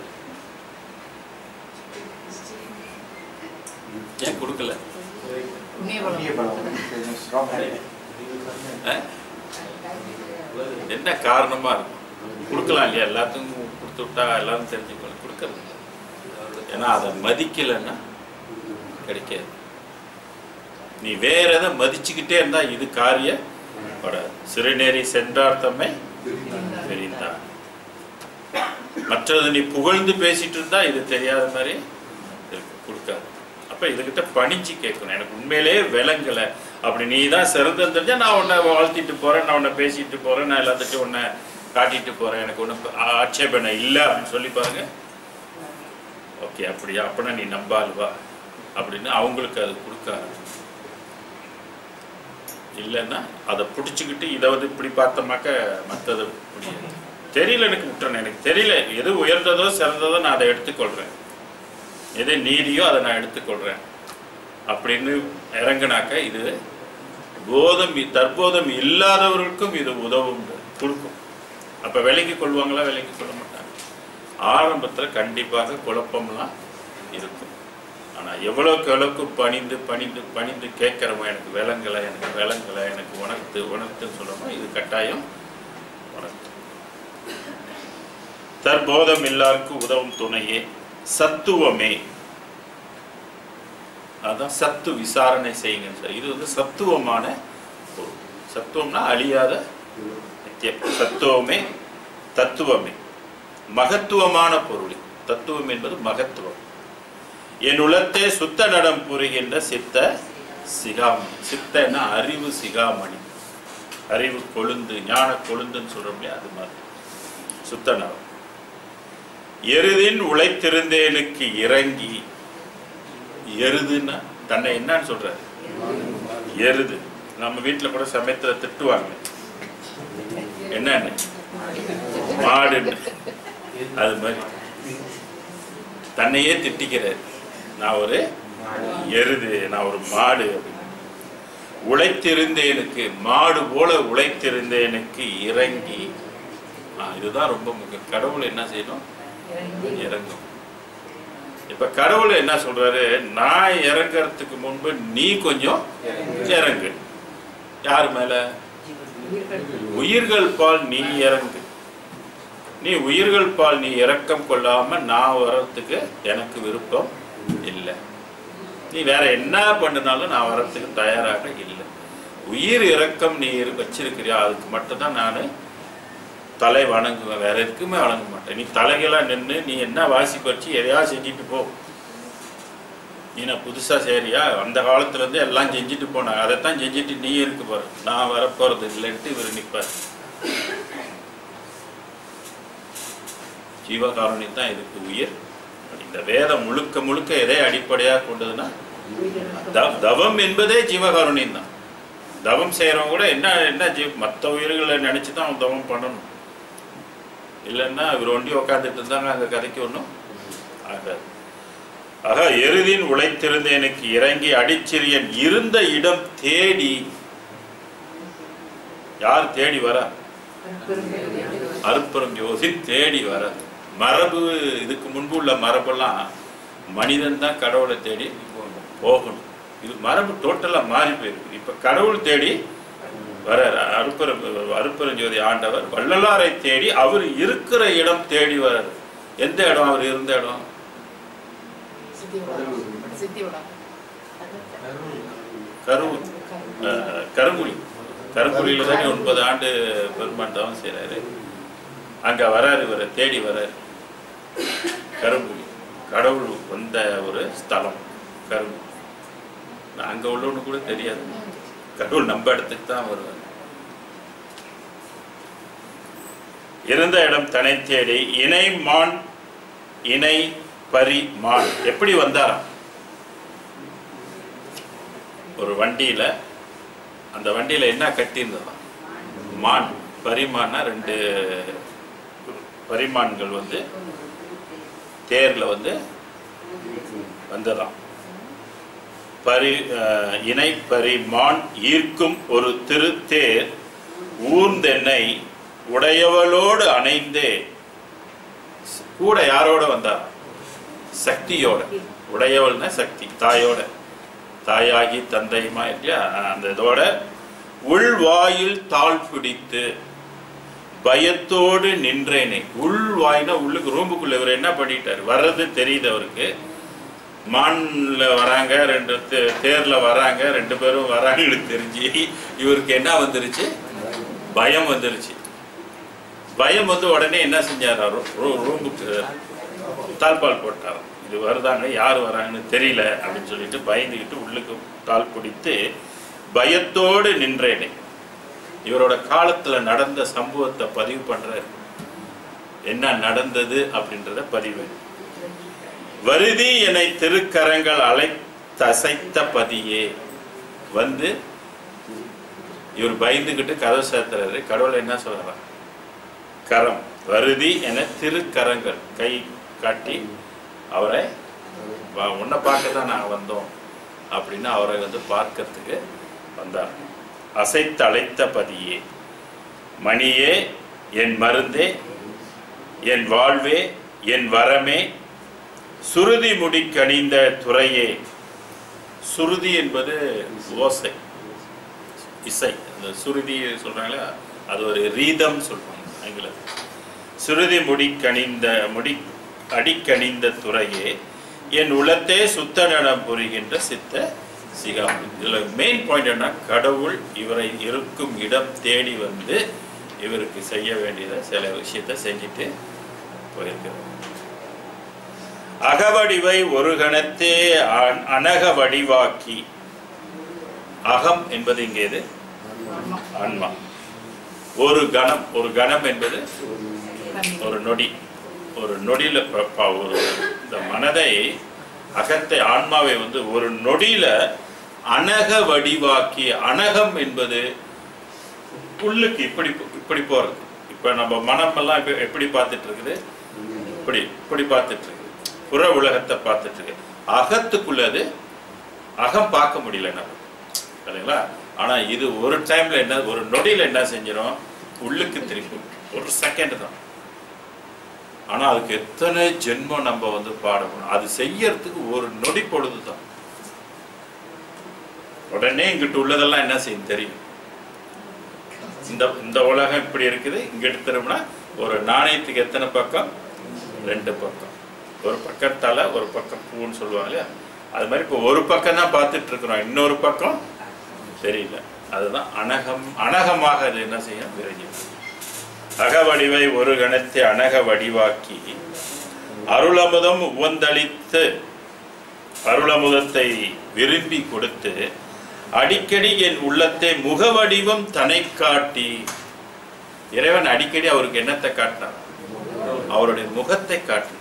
Speaker 1: ஏன் கொடுக்கல
Speaker 2: புண்ணிய
Speaker 3: புண்ணிய
Speaker 2: பலம்
Speaker 3: பலம் கொஞ்சம் strong ஆ இருக்கு.
Speaker 1: அஹ்? என்ன காரணமா இருக்கும் கொடுக்கலாம் இல்லையா எல்லாத்துக்கும் கொடுத்து விட்டா எல்லாரும் தெரிஞ்சுக்கலாம் கொடுக்கறது இல்ல. ஏன்னா அதை மதிக்கலைன்னா கிடைக்காது நீ வேற எதை மதிச்சுக்கிட்டே இருந்தா இது காரிய படாது சிறுநேரி சென்றார் தம்மை தெரிந்தார் மற்றது நீ புகழ்ந்து பேசிட்டு இருந்தா இது தெரியாத மாதிரி இருக்கு கொடுக்காது அப்ப இதுகிட்ட பணிச்சு கேட்கணும் எனக்கு உண்மையிலேயே விளங்கல அப்படி நீ தான் சிறந்தது தெரிஞ்சா நான் உன்னை வாழ்த்திட்டு போறேன் நான் உன்னை பேசிட்டு போறேன் நான் எல்லாத்துட்டும் உன்னை காட்டிட்டு போறேன் எனக்கு ஒன்றும் ஆட்சேபனை இல்லை அப்படின்னு சொல்லி பாருங்க ஓகே அப்படியா அப்படின்னா நீ நம்பால்வா அப்படின்னு அவங்களுக்கு அது கொடுக்காது இல்லைன்னா அதை பிடிச்சிக்கிட்டு இதை வந்து இப்படி பார்த்தோமாக்க மற்றது முடியாது தெரியல எனக்கு விட்டுறேன் எனக்கு தெரியல எது உயர்ந்ததோ சிறந்ததோ நான் அதை எடுத்துக்கொள்கிறேன் எது நீதியோ அதை நான் எடுத்துக்கொள்கிறேன் அப்படின்னு இறங்குனாக்க இது போதம் தற்போதம் இல்லாதவர்களுக்கும் இது உதவும் கொடுக்கும் அப்போ விலைக்கு கொள்வாங்களா விலைக்கு கொள்ள மாட்டாங்க ஆரம்பத்தில் கண்டிப்பாக குழப்பம்லாம் இருக்கும் ஆனால் எவ்வளோக்கு எவ்வளோக்கு பணிந்து பணிந்து பணிந்து கேட்குறோமோ எனக்கு விளங்கலை எனக்கு விளங்கலை எனக்கு உணர்த்து உணர்த்துன்னு சொல்கிறோமோ இது கட்டாயம் உணர்த்து தற்போதம் எல்லாருக்கும் உதவும் துணையே சத்துவமே அதான் சத்து விசாரணை செய்யுங்க சார் இது வந்து சத்துவமான பொருள் சத்துவம்னா அழியாத நித்தியம் சத்துவமே தத்துவமே மகத்துவமான பொருள் தத்துவம் என்பது மகத்துவம் என் உலத்தே சுத்த நடம் புரிகின்ற சித்த சிகாமணி சித்தன்னா அறிவு சிகாமணி அறிவு கொழுந்து ஞான கொழுந்துன்னு சொல்றோம் இல்லையா அது மாதிரி சுத்த நடம் எருதின் உழைத்திருந்தேனுக்கு இறங்கி எருதுன்னா தன்னை என்னன்னு சொல்றாரு எருது நம்ம வீட்டுல கூட சமயத்துல திட்டுவாங்க என்னன்னு மாடுன்னு அது மாதிரி தன்னையே திட்டிக்கிறார் நான் ஒரு எருது நான் ஒரு மாடு அப்படின்னு. உழைத்திருந்தேனுக்கு மாடு போல உழைத்திருந்தேனுக்கு இறங்கி ஆ, இதுதான் ரொம்ப முக்கியம் கடவுள் என்ன செய்யணும் இறங்கும் இப்ப கடவுள் என்ன சொல்றாரு நான் இறங்கறதுக்கு முன்பு நீ கொஞ்சம் இறங்கு யார் மேல உயிர்கள் பால் நீ இறங்கு நீ உயிர்கள் பால் நீ இரக்கம் கொள்ளாம நான் வர்றதுக்கு எனக்கு விருப்பம் இல்லை நீ வேற என்ன பண்ணினாலும் நான் வர்றதுக்கு தயாராக இல்லை உயிர் இரக்கம் நீ இரு- வச்சிருக்கிறியா அதுக்கு மட்டும்தான் நான் தலை வணங்குவேன் வேற எதுக்குமே வணங்க மாட்டேன் நீ தலைகளா நின்று நீ என்ன வாசி பறிச்சு எதையா செஞ்சுட்டு போ நீ நான் புதுசா சரியா அந்த காலத்துல இருந்து எல்லாம் செஞ்சுட்டு போனாங்க அதைத்தான் செஞ்சுட்டு நீ இருக்கு பாரு நான் வரப்போறது இல்லைன்ட்டு இவர் நிற்பார் ஜீவகாருண்யம் தான் இதுக்கு உயிர் இந்த வேதம் முழுக்க முழுக்க எதை அடிப்படையாக கொண்டதுன்னா த- தவம் என்பதே ஜீவகாருண்யம் தான் தவம் செய்யறவங்க கூட என்ன என்ன ஜீவ மற்ற உயிர்களை நினைச்சு தான் அவன் தவம் பண்ணணும் இல்லைன்னா இவர் ஒண்டி உட்காந்துட்டு இருந்தாங்க அங்க கதைக்கு ஒன்றும் ஆகாது ஆக எருதின் உழைத்திருந்த எனக்கு இறங்கி அடிச்சிறியன் இருந்த இடம் தேடி யார் தேடி வரா அருப்பெரும் ஜோதி தேடி வர மரபு இதுக்கு முன்பு உள்ள மரபெல்லாம் மனிதன் தான் கடவுளை தேடி போகணும் இது மரபு டோட்டலா மாறி போயிருக்கு இப்ப கடவுள் தேடி வர அருப்பெரும் அருப்பெருஞ்சோதி ஆண்டவர் வள்ளலாரை தேடி அவர் இருக்கிற இடம் தேடி வர்றாரு எந்த இடம் அவர் இருந்த இடம்
Speaker 2: சித்தியோட
Speaker 1: கரூர் அஹ், கருங்குழி கருங்குழியில தானே ஒன்பது ஆண்டு பெருமான் தவம் செய்றாரு அங்க வராரு இவரை தேடி வராரு கருங்குழி கடவுள் வந்த ஒரு ஸ்தலம் கருங்குழி அங்க உள்ளவனு கூட தெரியாது கடவுள் நம்ம இடத்துக்கு தான் வருவார் இருந்த இடம் தனை தேடி இணை மான் இணை பரி மான் எப்படி வந்தாராம் ஒரு வண்டியில அந்த வண்டியில என்ன கட்டியிருந்ததாம் மான் பரிமான்னா ரெண்டு பரிமான்கள் வந்து தேர்ல வந்து வந்ததாம் பரி அஹ், இணை பரிமான் ஈர்க்கும் ஒரு திருத்தேர் ஊர்ந்தென்னை உடையவளோடு அணைந்தே கூட யாரோட வந்தார் சக்தியோட உடையவள்னா சக்தி தாயோட தாயாகி தந்தையுமா இல்லையா அந்த இதோட உள்வாயில் தாழ் பிடித்து பயத்தோடு நின்றேனே உள்வாய்னா உள்ளுக்கு ரூமுக்குள்ள இவர் என்ன பண்ணிட்டாரு வர்றது தெரியுது அவருக்கு மான்ல வராங்க ரெண்டு தே- தேர்ல வராங்க ரெண்டு பேரும் வராங்கன்னு தெரிஞ்சு இவருக்கு என்ன வந்துருச்சு பயம் வந்துருச்சு பயம் வந்து உடனே என்ன செஞ்சார் ரூமுக்கு தாழ்பால் போட்டார் இது வருதாங்க யார் வராங்கன்னு தெரியல அப்படின்னு சொல்லிட்டு பயந்துக்கிட்டு உள்ளுக்கு தாள் பிடித்து பயத்தோடு நின்றேனே இவரோட காலத்துல நடந்த சம்பவத்தை பதிவு பண்றாரு என்ன நடந்தது அப்படின்றத பதிவு வருதி என்னை திருக்கரங்கள் அழைத்தசைத்த பதியே வந்து இவர் பயந்துகிட்டு கதவு சேர்த்துறாரு கடவுள் என்ன சொல்றாரு கரம் வருதி என திருக்கரங்கள் கை காட்டி அவரை வா- உன்னை பார்க்க தான் நாங்கள் வந்தோம் அப்படின்னு அவரை வந்து பார்க்கறதுக்கு வந்தார் அசைத்து அழைத்த பதியே மணியே என் மருந்தே என் வாழ்வே என் வரமே சுருதி முடி கணிந்த துறையே சுருதி என்பது ஓசை இசை அந்த சுருதி சொல்றாங்களே அது ஒரு ரீதம் சொல்றாங்க ஆங்கிலத்தில் சுருதி முடி கணிந்த முடி அடிக்கணிந்த துறையே என் உளத்தே சுத்த நடம் புரிகின்ற சித்த சிகாமணி இதுல மெயின் பாயிண்ட் என்ன கடவுள் இவரை இருக்கும் இடம் தேடி வந்து இவருக்கு செய்ய வேண்டியதை சில விஷயத்தை செஞ்சுட்டு போயிருக்கிறார் அகவடிவை ஒரு கணத்தே அ- அனக வடிவாக்கி அகம் என்பது இங்கே எது ஆன்மா ஒரு கணம் ஒரு கணம் என்பது ஒரு நொடி ஒரு நொடியில ப- ப- ஒரு இந்த மனதை அகத்தை ஆன்மாவை வந்து ஒரு நொடியில அனக வடிவாக்கி அனகம் என்பது உள்ளுக்கு இப்படி போ- இப்படி போறது இப்ப நம்ம மனம் எல்லாம் இப்ப எப்படி பார்த்துட்டு இருக்குது இப்படி இப்படி பார்த்துட்டு இருக்கு புற உலகத்தை பார்த்துட்டு இருக்கு அகத்துக்குள்ளது அகம் பார்க்க முடியல நம்ம இல்லைங்களா ஆனா இது ஒரு டைம்ல என்ன ஒரு நொடியில என்ன செஞ்சிடும் உள்ளுக்கு திரும்பி ஒரு செகண்ட் தான் ஆனா அதுக்கு எத்தனை ஜென்மம் நம்ம வந்து பாடணும் அது செய்யறதுக்கு ஒரு நொடி பொழுது தான் உடனே இங்கிட்டு உள்ளதெல்லாம் என்ன செய்யும் தெரியும் இந்த இந்த உலகம் இப்படி இருக்குது இங்கிட்டு திரும்பினா ஒரு நாணயத்துக்கு எத்தனை பக்கம் ரெண்டு பக்கம் ஒரு பக்கத்தால ஒரு பக்கம் பூன்னு சொல்லுவாங்க இல்லையா அது மாதிரி இப்போ ஒரு பக்கம் தான் பார்த்துட்டு இருக்கிறோம் இன்னொரு பக்கம் தெரியல அதுதான் அனகம் அனகமாக அது என்ன செய்யும் விரகி அகவடிவை ஒரு கணத்தை அனக வடிவாக்கி அருளமுதம் உவந்தளித்து அருளமுதத்தை விரும்பி கொடுத்து அடிக்கடி என் உள்ளத்தை முகவடிவம் தனை காட்டி இறைவன் அடிக்கடி அவருக்கு என்னத்தை காட்டினார் அவருடைய முகத்தை காட்டினார்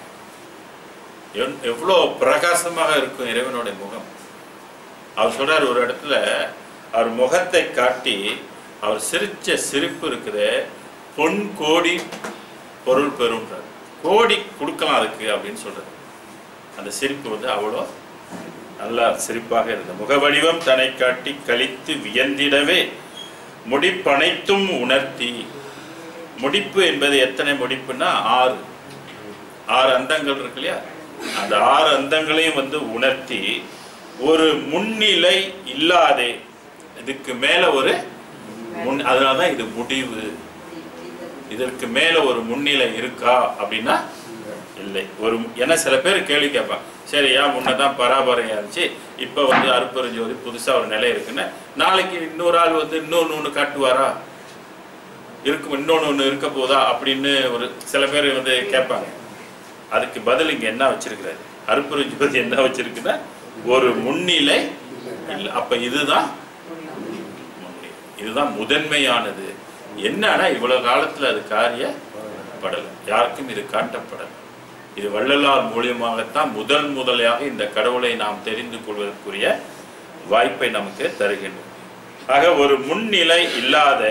Speaker 1: எவ்- எவ்வளோ பிரகாசமாக இருக்கும் இறைவனுடைய முகம் அவர் சொல்றார் ஒரு இடத்துல அவர் முகத்தை காட்டி அவர் சிரிச்ச சிரிப்பு இருக்குது பொன் கோடி பொருள் பெறும்ன்றார் கோடி கொடுக்கலாம் அதுக்கு அப்படின்னு சொல்றாரு அந்த சிரிப்பு வந்து அவ்வளோ நல்லா சிரிப்பாக இருந்தது முகவடிவம் தன்னை காட்டி கழித்து வியந்திடவே முடிப்பனைத்தும் உணர்த்தி முடிப்பு என்பது எத்தனை முடிப்புன்னா ஆறு ஆறு அந்தங்கள் இருக்கு இல்லையா அந்த ஆறு அந்தங்களையும் வந்து உணர்த்தி ஒரு முன்னிலை இல்லாதே இதுக்கு மேல ஒரு முன் அதனாலதான் இது முடிவு இதற்கு மேல ஒரு முன்னிலை இருக்கா அப்படின்னா இல்லை ஒரு ஏன்னா சில பேர் கேள்வி கேட்பாங்க சரி ஏன் முன்னதான் பராபரையா இருந்துச்சு இப்போ வந்து அருப்பெருஞ்சோதி புதுசா ஒரு நிலை இருக்குன்னு நாளைக்கு இன்னொரு ஆள் வந்து இன்னொன்று ஒன்று காட்டுவாரா இருக்கும் இன்னொன்று ஒன்று இருக்க போதா அப்படின்னு ஒரு சில பேர் வந்து கேட்பாங்க அதுக்கு பதில் இங்க என்ன வச்சிருக்கிறாரு அருப்பெருஞ்சோதி என்ன வச்சிருக்குன்னா ஒரு முன்னிலை இல்லை அப்ப இதுதான் முன்னிலை. இதுதான் முதன்மையானது என்னன்னா இவ்வளவு காலத்துல அது காரியப்படலை யாருக்கும் இது காட்டப்படலை இது வள்ளலார் மூலியமாகத்தான் முதல் முதலையாக இந்த கடவுளை நாம் தெரிந்து கொள்வதற்குரிய வாய்ப்பை நமக்கு தருகின்றது ஆக ஒரு முன்னிலை இல்லாத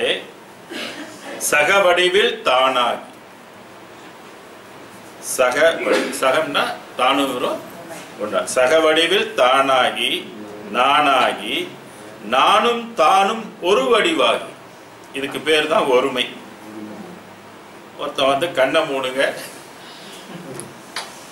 Speaker 1: சக வடிவில் தானாகி சக வடி- சகம்னா தானும் வரும் ஒன்றா சக வடிவில் தானாகி நானாகி நானும் தானும் ஒரு வடிவாகி இதுக்கு பேர் தான் ஒருமை ஒருத்தன் வந்து கண்ணை மூடுங்க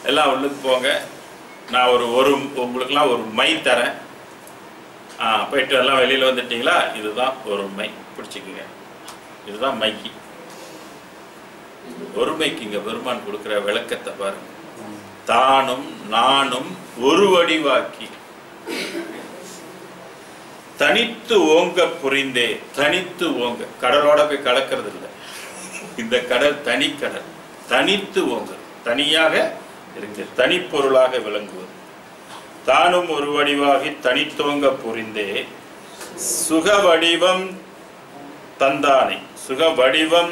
Speaker 1: எல்லாம் உள்ளுக்கு போங்க நான் ஒரு ஒரு உங்களுக்கெல்லாம் ஒரு மை தரேன் ஆ போயிட்டு எல்லாம் வெளியில் வந்துட்டீங்களா இதுதான் ஒரு மை பிடிச்சிக்குங்க இதுதான் மைக்கு ஒருமைக்கு இங்க பெருமான் கொடுக்கிற விளக்கத்தை பாருங்க தானும் நானும் ஒரு வடிவாக்கி தனித்து ஓங்க புரிந்தே தனித்து ஓங்க கடலோட போய் கலக்கிறது இல்லை இந்த கடல் தனி கடல் தனித்து ஓங்க தனியாக இருக்கு தனிப்பொருளாக விளங்குவது தானும் ஒரு வடிவாகி தனித்தோங்க புரிந்தே சுக வடிவம் தந்தானை சுக வடிவம்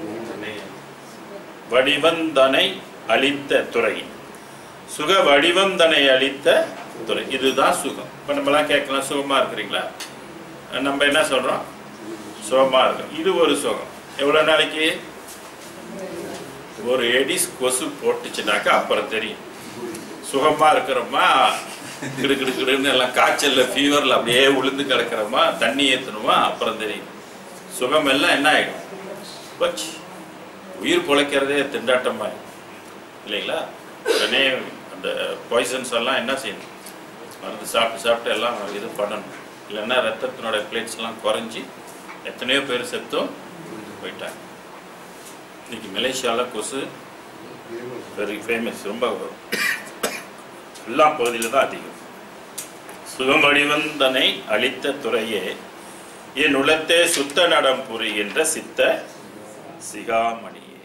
Speaker 1: வடிவந்தனை அளித்த துறை சுக வடிவந்தனை அளித்த துறை இதுதான் சுகம் இப்போ நம்மலாம் கேட்கலாம் சுகமா இருக்கிறீங்களா நம்ம என்ன சொல்றோம் சுகமா இருக்கும் இது ஒரு சுகம் எவ்வளவு நாளைக்கு ஒரு எடிஸ் கொசு போட்டுச்சுனாக்கா அப்புறம் தெரியும் சுகமா இருக்கிறோமா கிடு கிடு கிடுன்னு எல்லாம் காய்ச்சல்ல ஃபீவர்ல அப்படியே உளுந்து கிடக்கிறோமா தண்ணி ஏற்றணுமா அப்புறம் தெரியும் சுகம் எல்லாம் என்ன ஆயிடும் போச்சு உயிர் பிழைக்கிறதே திண்டாட்டமா இருக்கும். இல்லைங்களா உடனே அந்த பாய்சன்ஸ் எல்லாம் என்ன செய்யணும் மருந்து சாப்பிட்டு சாப்பிட்டு எல்லாம் இது பண்ணணும் இல்லைன்னா ரத்தத்தினோட பிளேட்ஸ் எல்லாம் குறைஞ்சி எத்தனையோ பேர் செத்தும் போயிட்டாங்க இன்னைக்கு மலேசியாவில் கொசு வெரி ஃபேமஸ் ரொம்ப வரும். எல்லா பகுதியில தான் அதிகம் சுகமடிவந்தனை அளித்த துறையே என் உளத்தே சுத்த நடம் புரிகின்ற சித்த சிகாமணியே